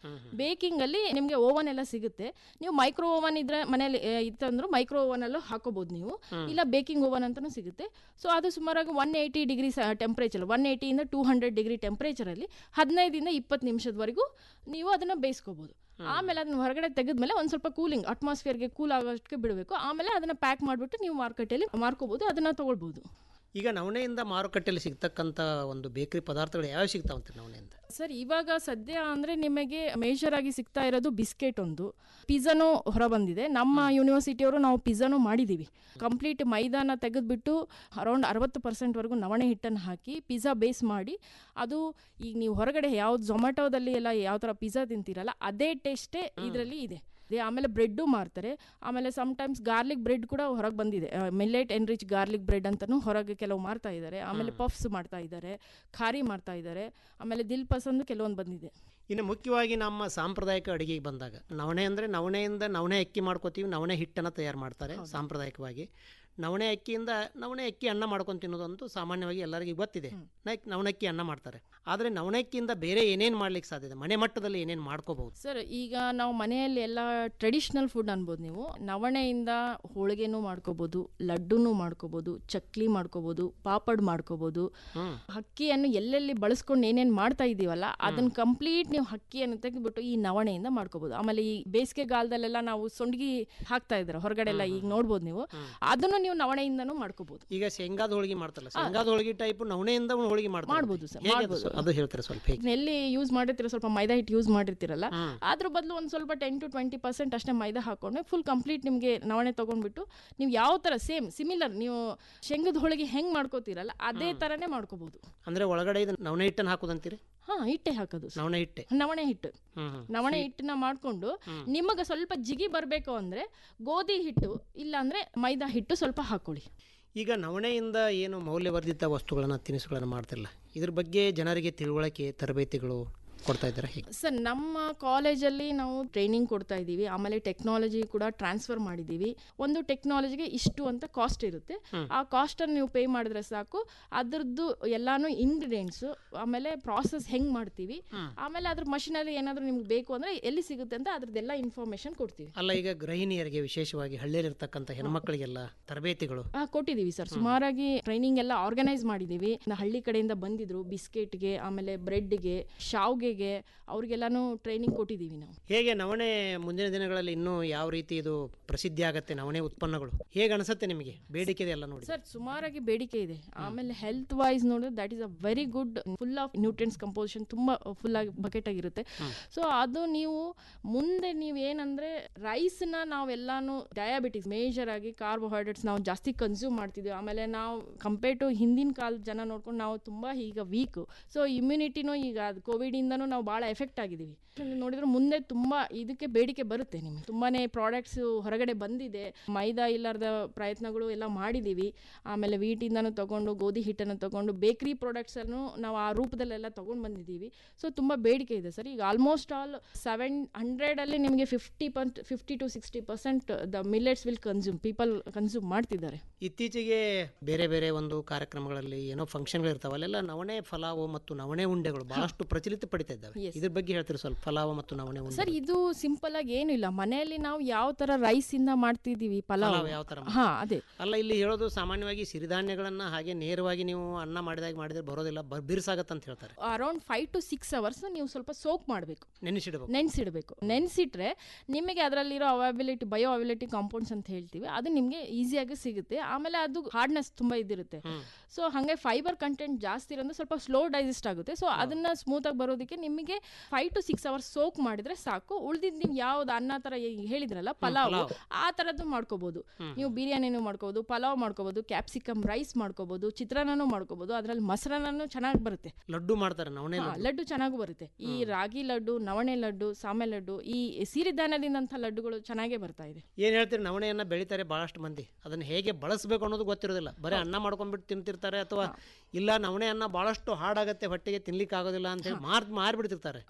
ಬೇಕಿಂಗ್ ಅಲ್ಲಿ ನಿಮಗೆ ಓವನ್ ಎಲ್ಲ ಸಿಗುತ್ತೆ ನೀವು ಮೈಕ್ರೋ ಓವನ್ ಇದ್ರೆ ಮನೇಲಿ ಆ, ಇತ್ತಂದ್ರೂ ಮೈಕ್ರೋ ಓವನ್ ಅಲ್ಲೂ ಹಾಕೋಬಹುದು ನೀವು ಹ್ಮ್. ಇಲ್ಲ ಬೇಕಿಂಗ್ ಓವನ್ ಅಂತಾನೂ ಸಿಗುತ್ತೆ ಸೊ ಅದು ಸುಮಾರಾಗಿ one eighty degree temperature one ಏಯ್ಟಿಯಿಂದ ಟೂ ಹಂಡ್ರೆಡ್ ಡಿಗ್ರಿ ಟೆಂಪ್ರೇಚರಲ್ಲಿ ಹದಿನೈದಿಂದ ಇಪ್ಪತ್ತು ನಿಮಿಷದವರೆಗೂ ನೀವು ಅದನ್ನು ಬೇಯಿಸ್ಕೋಬೋದು ಆಮೇಲೆ ಅದನ್ನ ಹೊರಗಡೆ ತೆಗೆದ್ಮೇಲೆ ಒಂದು ಸ್ವಲ್ಪ ಕೂಲಿಂಗ್ ಅಟ್ಮಾಸ್ಫಿಯರ್ಗೆ ಕೂಲ್ ಆಗೋಷ್ಟಕ್ಕೆ ಬಿಡಬೇಕು ಆಮೇಲೆ ಅದನ್ನು ಪ್ಯಾಕ್ ಮಾಡಿಬಿಟ್ಟು ನೀವು ಮಾರ್ಕೆಟಲ್ಲಿ ಮಾರ್ಕೋಬೋದು ಅದನ್ನು ತೊಗೊಳ್ಬೋದು ಈಗ ನವಣೆಯಿಂದ ಮಾರುಕಟ್ಟೆಯಲ್ಲಿ ಸಿಗ್ತಕ್ಕಂಥ ಒಂದು ಬೇಕರಿ ಪದಾರ್ಥಗಳು ಯಾವ ಸಿಗ್ತಾವಂತೆ ನವಣೆಯಿಂದ ಸರ್ ಇವಾಗ ಸದ್ಯ ಅಂದರೆ ನಿಮಗೆ ಮೇಜರ್ ಆಗಿ ಸಿಗ್ತಾ ಇರೋದು ಬಿಸ್ಕೆಟ್ ಒಂದು ಪಿಜ್ಜಾನು ಹೊರ ಬಂದಿದೆ ನಮ್ಮ ಯೂನಿವರ್ಸಿಟಿಯವರು ನಾವು ಪಿಜ್ಜಾನು ಮಾಡಿದ್ದೀವಿ ಕಂಪ್ಲೀಟ್ ಮೈದಾನ ತೆಗೆದುಬಿಟ್ಟು ಅರೌಂಡ್ ಅರವತ್ತು ಪರ್ಸೆಂಟ್ವರೆಗೂ ನವಣೆ ಹಿಟ್ಟನ್ನು ಹಾಕಿ ಪಿಜ್ಜಾ ಬೇಸ್ ಮಾಡಿ ಅದು ಈಗ ನೀವು ಹೊರಗಡೆ ಯಾವ್ದು ಝೊಮ್ಯಾಟೋದಲ್ಲಿ ಎಲ್ಲ ಯಾವ ಥರ ಪಿಜ್ಜಾ ತಿಂತೀರಲ್ಲ ಅದೇ ಟೇಸ್ಟೇ ಇದರಲ್ಲಿ ಇದೆ ಇದೆ ಆಮೇಲೆ ಬ್ರೆಡ್ಡು ಮಾರ್ತಾರೆ ಆಮೇಲೆ ಸಮ್ಟೈಮ್ಸ್ ಗಾರ್ಲಿಕ್ ಬ್ರೆಡ್ ಕೂಡ ಹೊರಗೆ ಬಂದಿದೆ ಮಿಲ್ಲೆಟ್ ಎನ್ರಿಚ್ ಗಾರ್ಲಿಕ್ ಬ್ರೆಡ್ ಅಂತಲೂ ಹೊರಗೆ ಕೆಲವು ಮಾರ್ತಾ ಇದ್ದಾರೆ ಆಮೇಲೆ ಪಫ್ಸ್ ಮಾಡ್ತಾ ಇದ್ದಾರೆ ಖಾರಿ ಮಾಡ್ತಾ ಇದ್ದಾರೆ ಆಮೇಲೆ ದಿಲ್ ಪಸಂದು ಕೆಲವೊಂದು ಬಂದಿದೆ ಇನ್ನು ಮುಖ್ಯವಾಗಿ ನಮ್ಮ ಸಾಂಪ್ರದಾಯಿಕ ಅಡುಗೆಗೆ ಬಂದಾಗ ನವಣೆ ಅಂದರೆ ನವಣೆಯಿಂದ ನವಣೆ ಅಕ್ಕಿ ಮಾಡ್ಕೋತೀವಿ ನವಣೆ ಹಿಟ್ಟನ್ನು ತಯಾರು ಮಾಡ್ತಾರೆ ಸಾಂಪ್ರದಾಯಿಕವಾಗಿ ನವಣೆ ಅಕ್ಕಿಯಿಂದ ನವಣೆ ಅಕ್ಕಿ ಅನ್ನ ಮಾಡ್ಕೊಂಡು ತಿನ್ನೋದಂತೂ ಸಾಮಾನ್ಯವಾಗಿ ಎಲ್ಲರಿಗೂ ಗೊತ್ತಿದೆ ನೈಕ್ ನವಣಕ್ಕಿ ಅನ್ನ ಮಾಡ್ತಾರೆ ಆದರೆ ನವಣಕ್ಕಿಯಿಂದ ಬೇರೆ ಏನೇನು ಮಾಡ್ಲಿಕ್ಕೆ ಸಾಧ್ಯ ಇದೆ ಮನೆ ಮಟ್ಟದಲ್ಲಿ ಏನೇನು ಮಾಡ್ಕೋಬಹುದು ಸರ್ ಈಗ ನಾವು ಮನೆಯಲ್ಲಿ ಎಲ್ಲ ಟ್ರೆಡಿಷ್ನಲ್ ಫುಡ್ ಅನ್ಬೋದು ನೀವು ನವಣೆಯಿಂದ ಹೋಳಿಗೆನೂ ಮಾಡ್ಕೋಬೋದು ಲಡ್ಡುನೂ ಮಾಡ್ಕೋಬೋದು ಚಕ್ಲಿ ಮಾಡ್ಕೋಬೋದು ಪಾಪಡ್ ಮಾಡ್ಕೋಬೋದು ಅಕ್ಕಿಯನ್ನು ಎಲ್ಲೆಲ್ಲಿ ಬಳಸ್ಕೊಂಡು ಏನೇನು ಮಾಡ್ತಾ ಇದೀವಲ್ಲ ಅದನ್ನ ಕಂಪ್ಲೀಟ್ ನೀವು ಅಕ್ಕಿಯನ್ನು ತೆಗೆದ್ಬಿಟ್ಟು ಈ ನವಣೆಯಿಂದ ಮಾಡ್ಕೋಬೋದು ಆಮೇಲೆ ಈ ಬೇಸಿಗೆಗಾಲದಲ್ಲೆಲ್ಲ ನಾವು ಸೊಂಡಿಗೆ ಹಾಕ್ತಾ ಇದ್ದಾರೆ ಹೊರಗಡೆ ಎಲ್ಲ ಈಗ ನೋಡ್ಬೋದು ನೀವು ಅದನ್ನು ನೀವು ನವಣೆಯಿಂದನೂ ಮಾಡ್ಕೋಬೋದು ಈಗ ಶೇಂಗಾದ ಹೋಳಿಗೆ ಮಾಡ್ತಾರಲ್ಲ ಶೇಂಗಾದ ಹೋಳಿಗೆ ಟೈಪ್ ನವಣೆಯಿಂದ ಒಂದು ಹೋಳಿಗೆ ಮಾಡ್ತಾರೆ ಮಾಡ್ಬೋದು ಸರ್, ಹೇಗೆ ಅದು ಮಾಡ್ಬೋದು. ಅದು ಹೇಳ್ತಾರೆ ಸ್ವಲ್ಪ ಹೇಗೆ ಎಲ್ಲಿ ಯೂಸ್ ಮಾಡಿರ್ತೀರ ಸ್ವಲ್ಪ ಮೈದಾ ಹಿಟ್ಟು ಯೂಸ್ ಮಾಡಿರ್ತೀರಲ್ಲ ಅದ್ರ ಬದಲು ಒಂದು ಸ್ವಲ್ಪ ಟೆನ್ ಟು ಟ್ವೆಂಟಿ ಪರ್ಸೆಂಟ್ ಅಷ್ಟೇ ಮೈದಾ ಹಾಕೊಂಡ್ರೆ ಫುಲ್ ಕಂಪ್ಲೀಟ್ ನಿಮಗೆ ನವಣೆ ತೊಗೊಂಡ್ಬಿಟ್ಟು ನೀವು ಯಾವ ಥರ ಸೇಮ್ ಸಿಮಿಲರ್ ನೀವು ಶೇಂಗದ ಹೋಳಿಗೆ ಹೆಂಗೆ ಮಾಡ್ಕೋತೀರಲ್ಲ ಅದೇ ಥರನೇ ಮಾಡ್ಕೋಬೋದು ಅಂದ್ರೆ ಒಳಗಡೆ ಇದು ನವಣೆ ಹಿಟ್ಟನ್ನು ಹಾಕೋದಂತೀರಿ ಹಾಂ ಹಿಟ್ಟೆ ಹಾಕೋದು ಸರ್. ನವಣೆ ಹಿಟ್ಟೆ ನವಣೆ ಹಿಟ್ಟು ಹ್ಮ್ ಹ್ಮ್. ನವಣೆ ಹಿಟ್ಟನ್ನ ಮಾಡಿಕೊಂಡು ನಿಮಗೆ ಸ್ವಲ್ಪ ಜಿಗಿ ಬರಬೇಕು ಅಂದರೆ ಗೋಧಿ ಹಿಟ್ಟು ಇಲ್ಲಾಂದರೆ ಮೈದಾ ಹಿಟ್ಟು ಸ್ವಲ್ಪ ಹಾಕೊಳ್ಳಿ ಈಗ ನವಣೆಯಿಂದ ಏನು ಮೌಲ್ಯವರ್ಧಿತ ವಸ್ತುಗಳನ್ನು ತಿನಿಸುಗಳನ್ನು ಮಾಡ್ತಿರಲ್ಲ ಇದ್ರ ಬಗ್ಗೆ ಜನರಿಗೆ ತಿಳುವಳಿಕೆ ತರಬೇತಿಗಳು ಕೊಡ್ತಾ ಇದ್ದಾರೆ ಹೇಗೆ ಸರ್ ನಮ್ಮ ಕಾಲೇಜಲ್ಲಿ ನಾವು ಟ್ರೈನಿಂಗ್ ಕೊಡ್ತಾ ಇದ್ದೀವಿ ಆಮೇಲೆ ಟೆಕ್ನಾಲಜಿ ಕೂಡ ಟ್ರಾನ್ಸ್ಫರ್ ಮಾಡಿದ್ದೀವಿ ಒಂದು ಟೆಕ್ನಾಲಜಿಗೆ ಇಷ್ಟು ಅಂತ ಕಾಸ್ಟ್ ಇರುತ್ತೆ ಹ್ಮ್. ಆ ಕಾಸ್ಟನ್ನು ನೀವು ಪೇ ಮಾಡಿದ್ರೆ ಸಾಕು ಅದರದ್ದು ಎಲ್ಲಾನು ಇಂಗ್ರೀಡಿಯೆಂಟ್ಸು ಆಮೇಲೆ ಪ್ರಾಸೆಸ್ ಹೆಂಗೆ ಮಾಡ್ತೀವಿ ಆಮೇಲೆ ಅದ್ರ ಮಷಿನಲ್ಲಿ ಏನಾದರೂ ನಿಮ್ಗೆ ಬೇಕು ಅಂದರೆ ಎಲ್ಲಿ ಸಿಗುತ್ತೆ ಅಂತ ಅದ್ರದ್ದೆಲ್ಲ ಇನ್ಫಾರ್ಮೇಷನ್ ಕೊಡ್ತೀವಿ ಅಲ್ಲ ಈಗ ಗೃಹಿಣಿಯರಿಗೆ ವಿಶೇಷವಾಗಿ ಹಳ್ಳಿಯಲ್ಲಿರ್ತಕ್ಕಂಥ ಹೆಣ್ಮಕ್ಳಿಗೆಲ್ಲ ತರಬೇತಿಗಳು ಆ ಕೊಟ್ಟಿದ್ದೀವಿ ಸರ್ ಸುಮಾರಾಗಿ ಟ್ರೈನಿಂಗ್ ಎಲ್ಲ ಆರ್ಗನೈಸ್ ಮಾಡಿದ್ದೀವಿ ನ- ಹಳ್ಳಿ ಕಡೆಯಿಂದ ಬಂದಿದ್ರು ಬಿಸ್ಕೆಟ್ಗೆ ಆಮೇಲೆ ಬ್ರೆಡ್ಗೆ ಶಾವ್ಗೆಗೆ ಅವ್ರಿಗೆಲ್ಲಾನು ಟ್ರೈನಿಂಗ್ ಕೊಟ್ಟಿದ್ದೀವಿ ನಾವು ಹೇಗೆ ನವಣೆ ಮುಂದಿನ ದಿನಗಳಲ್ಲಿ ಇನ್ನೂ ಯಾವ ರೀತಿ ಇದು ಪ್ರಸಿದ್ಧಿ ಆಗತ್ತೆ ನವಣೆ ಉತ್ಪನ್ನಗಳು ಹೇಗೆ ಅನಿಸುತ್ತೆ ನಿಮಗೆ ಬೇಡಿಕೆ ಇದೆ ಎಲ್ಲ ನೋಡಿ ಸರ್ ಸುಮಾರಾಗಿ ಬೇಡಿಕೆ ಇದೆ ಆಮೇಲೆ ಹೆಲ್ತ್ ವೈಸ್ ನೋಡಿದ್ರೆ that is a very good full of nutrients composition ತುಂಬ ಫುಲ್ ಆಗಿ ಬಕೆಟ್ ಆಗಿರುತ್ತೆ ಸೊ ಅದು ನೀವು ಮುಂದೆ ನೀವು ಏನಂದ್ರೆ ರೈಸ್ನ ನಾವೆಲ್ಲಾನು ಡಯಾಬಿಟಿಸ್ ಮೇಜರ್ ಆಗಿ ಕಾರ್ಬೋಹೈಡ್ರೇಟ್ಸ್ ನಾವು ಜಾಸ್ತಿ ಕನ್ಸ್ಯೂಮ್ ಮಾಡ್ತಿದ್ವಿ ಆಮೇಲೆ ನಾವು ಕಂಪೇರ್ ಟು ಹಿಂದಿನ ಕಾಲದ ಜನ ನೋಡ್ಕೊಂಡು ನಾವು ತುಂಬ ಈಗ ವೀಕ್ ಸೊ ಇಮ್ಯುನಿಟಿನೂ ಈಗ ಅದು ಕೋವಿಡಿಂದನೂ ನಾವು ಭಾಳ ಎಫೆಕ್ಟ್ ಆಗಿದ್ದೀವಿ ನೋಡಿದ್ರೆ ಮುಂದೆ ತುಂಬ ಇದಕ್ಕೆ ಬೇಡಿಕೆ ಬರುತ್ತೆ ನಿಮಗೆ ತುಂಬಾ ಪ್ರಾಡಕ್ಟ್ಸ್ ಹೊರಗಡೆ ಬಂದಿದೆ ಮೈದಾ ಇಲ್ಲಾರ್ದ ಪ್ರಯತ್ನಗಳು ಎಲ್ಲ ಮಾಡಿದ್ದೀವಿ ಆಮೇಲೆ ವೀಟಿಂದನೂ ತಗೊಂಡು ಗೋಧಿ ಹಿಟ್ಟನ್ನು ತಗೊಂಡು ಬೇಕ್ರಿ ಪ್ರಾಡಕ್ಟ್ಸನ್ನು ನಾವು ಆ ರೂಪದಲ್ಲೆಲ್ಲ ತೊಗೊಂಡು ಬಂದಿದ್ದೀವಿ ಸೊ ತುಂಬ ಬೇಡಿಕೆ ಇದೆ ಸರ್ ಈಗ ಆಲ್ಮೋಸ್ಟ್ ಆಲ್ ಸೆವೆನ್ ಹಂಡ್ರೆಡಲ್ಲಿ ನಿಮಗೆ fifty per fifty to sixty percent the millets will consume people consume ಮಾಡ್ತಿದ್ದಾರೆ ಇತ್ತೀಚೆಗೆ ಬೇರೆ ಬೇರೆ ಒಂದು ಕಾರ್ಯಕ್ರಮಗಳಲ್ಲಿ ಏನೋ ಫಂಕ್ಷನ್ಗಳು ಇರ್ತಾವೆ ಅಲ್ಲೆಲ್ಲ ನವಣೆ ಫಲಾವು ಮತ್ತು ನವಣೆ ಉಂಡೆಗಳು ಬಹಳಷ್ಟು ಪ್ರಚಲಿತ ಪಡಿತಾ ಇದ್ದಾವೆ ಇದ್ರ ಬಗ್ಗೆ ಹೇಳ್ತೀರಿ ಸ್ವಲ್ಪ ಫಲಾವು ಮತ್ತು ನವಣೆ ಉಂಡೆ ಸರ್ ಇದು ಸಿಂಪಲ್ ಆಗಿ ಏನು ಇಲ್ಲ ಮನೆಯಲ್ಲಿ ನಾವು ಯಾವ ತರ ರೈಸ್ ಇಂದ ಮಾಡ್ತಿದೀವಿ ಪಲಾವ್ ಪಲಾವ್ ಯಾವ ಥರ ಹಾ ಅದೇ ಅಲ್ಲ ಇಲ್ಲಿ ಹೇಳೋದು ಸಾಮಾನ್ಯವಾಗಿ ಸಿರಿಧಾನ್ಯಗಳನ್ನ ಹಾಗೆ ನೇರವಾಗಿ ನೀವು ಅನ್ನ ಮಾಡಿದಾಗ ಮಾಡಿದ್ರೆ ಬರೋದಿಲ್ಲ ಬ- ಬಿರ್ಸಾಗತ್ತೆ ಅಂತ ಹೇಳ್ತಾರೆ around five to six hours ನೀವು ಸ್ವಲ್ಪ ಸೋಕ್ ಮಾಡಬೇಕು ನೆನೆಸಿಡಬೇಕು ನೆನೆಸಿಡಬೇಕು ನೆನೆಸಿಟ್ರೆ ನಿಮಗೆ ಅದರಲ್ಲಿರೋ ಅವೈಬಿಲಿಟಿ ಬಯೋ ಅವೈಬಿಲಿಟಿ ಕಾಂಪೌಂಡ್ಸ್ ಅಂತ ಹೇಳ್ತೀವಿ ಅದು ನಿಮಗೆ ಈಸಿಯಾಗಿ ಸಿಗುತ್ತೆ ಆಮೇಲೆ ಅದು ಹಾರ್ಡ್ನೆಸ್ ತುಂಬ ಇದಿರುತ್ತೆ ಸೊ ಹಾಗೆ ಫೈಬರ್ ಕಂಟೆಂಟ್ ಜಾಸ್ತಿ ಇರೋದು ಸ್ವಲ್ಪ ಸ್ಲೋ ಡೈಜೆಸ್ಟ್ ಆಗುತ್ತೆ ಸೊ ಅದನ್ನ ಸ್ಮೂತಾಗಿ ಬರೋದಕ್ಕೆ ನಿಮಗೆ five to six hours soak ಮಾಡಿದ್ರೆ ಸಾಕು ಉಳಿದಿದ್ದು ನೀವು ಯಾವ್ದು ಅನ್ನ ಥರ ಈಗ ಹೇಳಿದ್ರಲ್ಲ ಪಲಾವ್ ಪಲಾವ್. ಆ ಥರದ್ದು ಮಾಡ್ಕೋಬೋದು ನೀವು ಬಿರಿಯಾನಿನೂ ಮಾಡ್ಕೋಬೋದು ಪಲಾವ್ ಮಾಡ್ಕೋಬೋದು ಕ್ಯಾಪ್ಸಿಕಮ್ ರೈಸ್ ಮಾಡ್ಕೋಬೋದು ಚಿತ್ರಾನ್ನನೂ ಮಾಡ್ಕೋಬೋದು ಅದರಲ್ಲಿ ಮೊಸರನ್ನೂ ಚೆನ್ನಾಗಿ ಬರುತ್ತೆ ಲಡ್ಡು ಮಾಡ್ತಾರೆ ನವಣೆ ಹಾ, ಲಡ್ಡು ಲಡ್ಡು ಚೆನ್ನಾಗೂ ಬರುತ್ತೆ ಈ ರಾಗಿ ಲಡ್ಡು ನವಣೆ ಲಡ್ಡು ಸಾಮೆ ಲಡ್ಡು ಈ ಸಿರಿಧಾನ್ಯದಿಂದಂಥ ಲಡ್ಡುಗಳು ಚೆನ್ನಾಗೇ ಬರ್ತಾ ಇದೆ ಏನು ಹೇಳ್ತೀರಿ ನವಣೆಯನ್ನ ಬೆಳಿತಾರೆ ಬಹಳಷ್ಟು ಮಂದಿ ಅದನ್ನ ಹೇಗೆ ಬಳಸಬೇಕು ಅನ್ನೋದು ಗೊತ್ತಿರೋದಿಲ್ಲ ಬರೀ ಅನ್ನ ಮಾಡ್ಕೊಂಡ್ಬಿಟ್ಟು ತಿಂತಿರ್ತಾರೆ ಅಥವಾ ಇಲ್ಲ ನವಣೆ ಅನ್ನ ಬಹಳಷ್ಟು ಹಾಡಾಗತ್ತೆ ಹೊಟ್ಟೆಗೆ ತಿನ್ಲಿಕ್ಕೆ ಆಗೋದಿಲ್ಲ ಅಂತ ಹೇಳಿ ಮಾರ್ ಮಾರ್ಬಿಡ್ತಿರ್ತಾರೆ ಹಾಂ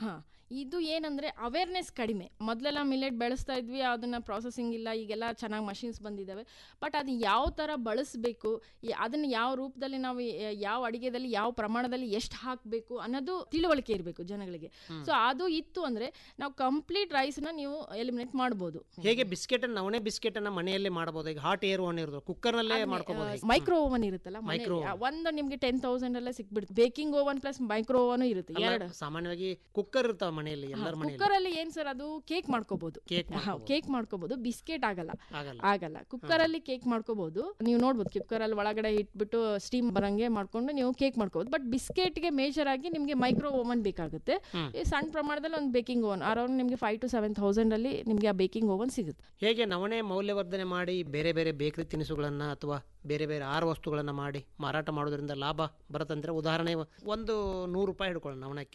ಇದು ಏನಂದ್ರೆ ಅವೇರ್ನೆಸ್ ಕಡಿಮೆ ಮೊದಲೆಲ್ಲ ಮಿಲೆಟ್ ಬೆಳೆಸ್ತಾ ಇದ್ವಿ ಅದನ್ನ ಪ್ರಾಸೆಸಿಂಗ್ ಇಲ್ಲ ಈಗೆಲ್ಲ ಚೆನ್ನಾಗಿ ಮಷಿನ್ಸ್ ಬಂದಿದ್ದಾವೆ ಬಟ್ ಅದು ಯಾವ ಥರ ಬಳಸಬೇಕು ಅದನ್ನು ಯಾವ ರೂಪದಲ್ಲಿ ನಾವು ಯ- ಯಾವ ಅಡಿಗೆದಲ್ಲಿ ಯಾವ ಪ್ರಮಾಣದಲ್ಲಿ ಎಷ್ಟು ಹಾಕಬೇಕು ಅನ್ನೋದು ತಿಳುವಳಿಕೆ ಇರಬೇಕು ಜನಗಳಿಗೆ ಸೊ ಅದು ಇತ್ತು ಅಂದ್ರೆ ನಾವು ಕಂಪ್ಲೀಟ್ ರೈಸ್ನ ನೀವು ಎಲಿಮಿನೇಟ್ ಮಾಡ್ಬೋದು ಹೇಗೆ ಬಿಸ್ಕೆಟ್ ನವಣೆ ಬಿಸ್ಕೆಟ್ ಅನ್ನ ಮನೆಯಲ್ಲೇ ಮಾಡಬಹುದು ಈಗ ಹಾಟ್ ಏರ್ ಒನ್ ಇರೋದು ಕುಕ್ಕರ್ ನಲ್ಲೇ ಮಾಡ್ಕೋಬಹುದು ಮೈಕ್ರೋ ಓವನ್ ಇರುತ್ತಲ್ಲ ಮನೆ- Micro oven. ಒಂದು ನಿಮ್ಗೆ ಟೆನ್ ತೌಸಂಡ್ ಅಲ್ಲೇ ಸಿಕ್ಬಿಡುತ್ತೆ baking oven plus micro oven ಇರುತ್ತೆ ಎರಡು ಸಾಮಾನ್ಯವಾಗಿ ಕುಕ್ಕರ್ ಇರ್ತಾವ ಮನೆಯಲ್ಲಿ ಎಲ್ಲರ ಮನೆಯಲ್ಲಿ ಕುಕ್ಕರ್ ಅಲ್ಲಿ ಏನ್ ಸರ್ ಅದು ಕೇಕ್ ಮಾಡ್ಕೋಬಹುದು ಕೇಕ್ ಕೇಕ್ ಮಾಡ್ಕೋಬಹುದು ಬಿಸ್ಕೆಟ್ ಆಗಲ್ಲ ಆಗಲ್ಲ ಆಗಲ್ಲ ಕುಕ್ಕರ್ ಅಲ್ಲಿ ಕೇಕ್ ಮಾಡ್ಕೋಬಹುದು ನೀವು ನೋಡ್ಬೋದು ಕುಕ್ಕರ್ ಅಲ್ಲಿ ಒಳಗಡೆ ಇಟ್ಬಿಟ್ಟು ಸ್ಟೀಮ್ ಬರಂಗೆ ಮಾಡ್ಕೊಂಡು ನೀವು ಕೇಕ್ ಮಾಡ್ಕೋಬಹುದು ಬಟ್ ಬಿಸ್ಕೆಟ್ಗೆ ಮೇಜರ್ ಆಗಿ ನಿಮಗೆ ಮೈಕ್ರೋ ಓವನ್ ಬೇಕಾಗುತ್ತೆ ಹ್ಮ್. ಈ ಸಣ್ಣ ಪ್ರಮಾಣದಲ್ಲಿ ಒಂದು ಬೇಕಿಂಗ್ ಓವನ್ ಅರೌಂಡ್ ನಿಮಗೆ ಫೈವ್ ಟು ಸೆವೆನ್ ತೌಸಂಡ್ ಅಲ್ಲಿ ನಿಮಗೆ ಆ ಬೇಕಿಂಗ್ ಓವನ್ ಸಿಗುತ್ತೆ ಹೇಗೆ ನವಣೆ ಮೌಲ್ಯವರ್ಧನೆ ಮಾಡಿ ಬೇರೆ ಬೇರೆ ಬೇಕರಿ ತಿನಿಸುಗಳನ್ನ ಅಥವಾ ಬೇರೆ ಬೇರೆ ಆಹಾರ ವಸ್ತುಗಳನ್ನ ಮಾಡಿ ಮಾರಾಟ ಮಾಡೋದ್ರಿಂದ ಲಾಭ ಬರುತ್ತಂದ್ರೆ ಉದಾಹರಣೆ ಒಂದು ನೂರು ರೂಪಾಯಿ ಹಿಡ್ಕೊಳ್ಳೋಣ ನವಣಕ್ಕೆ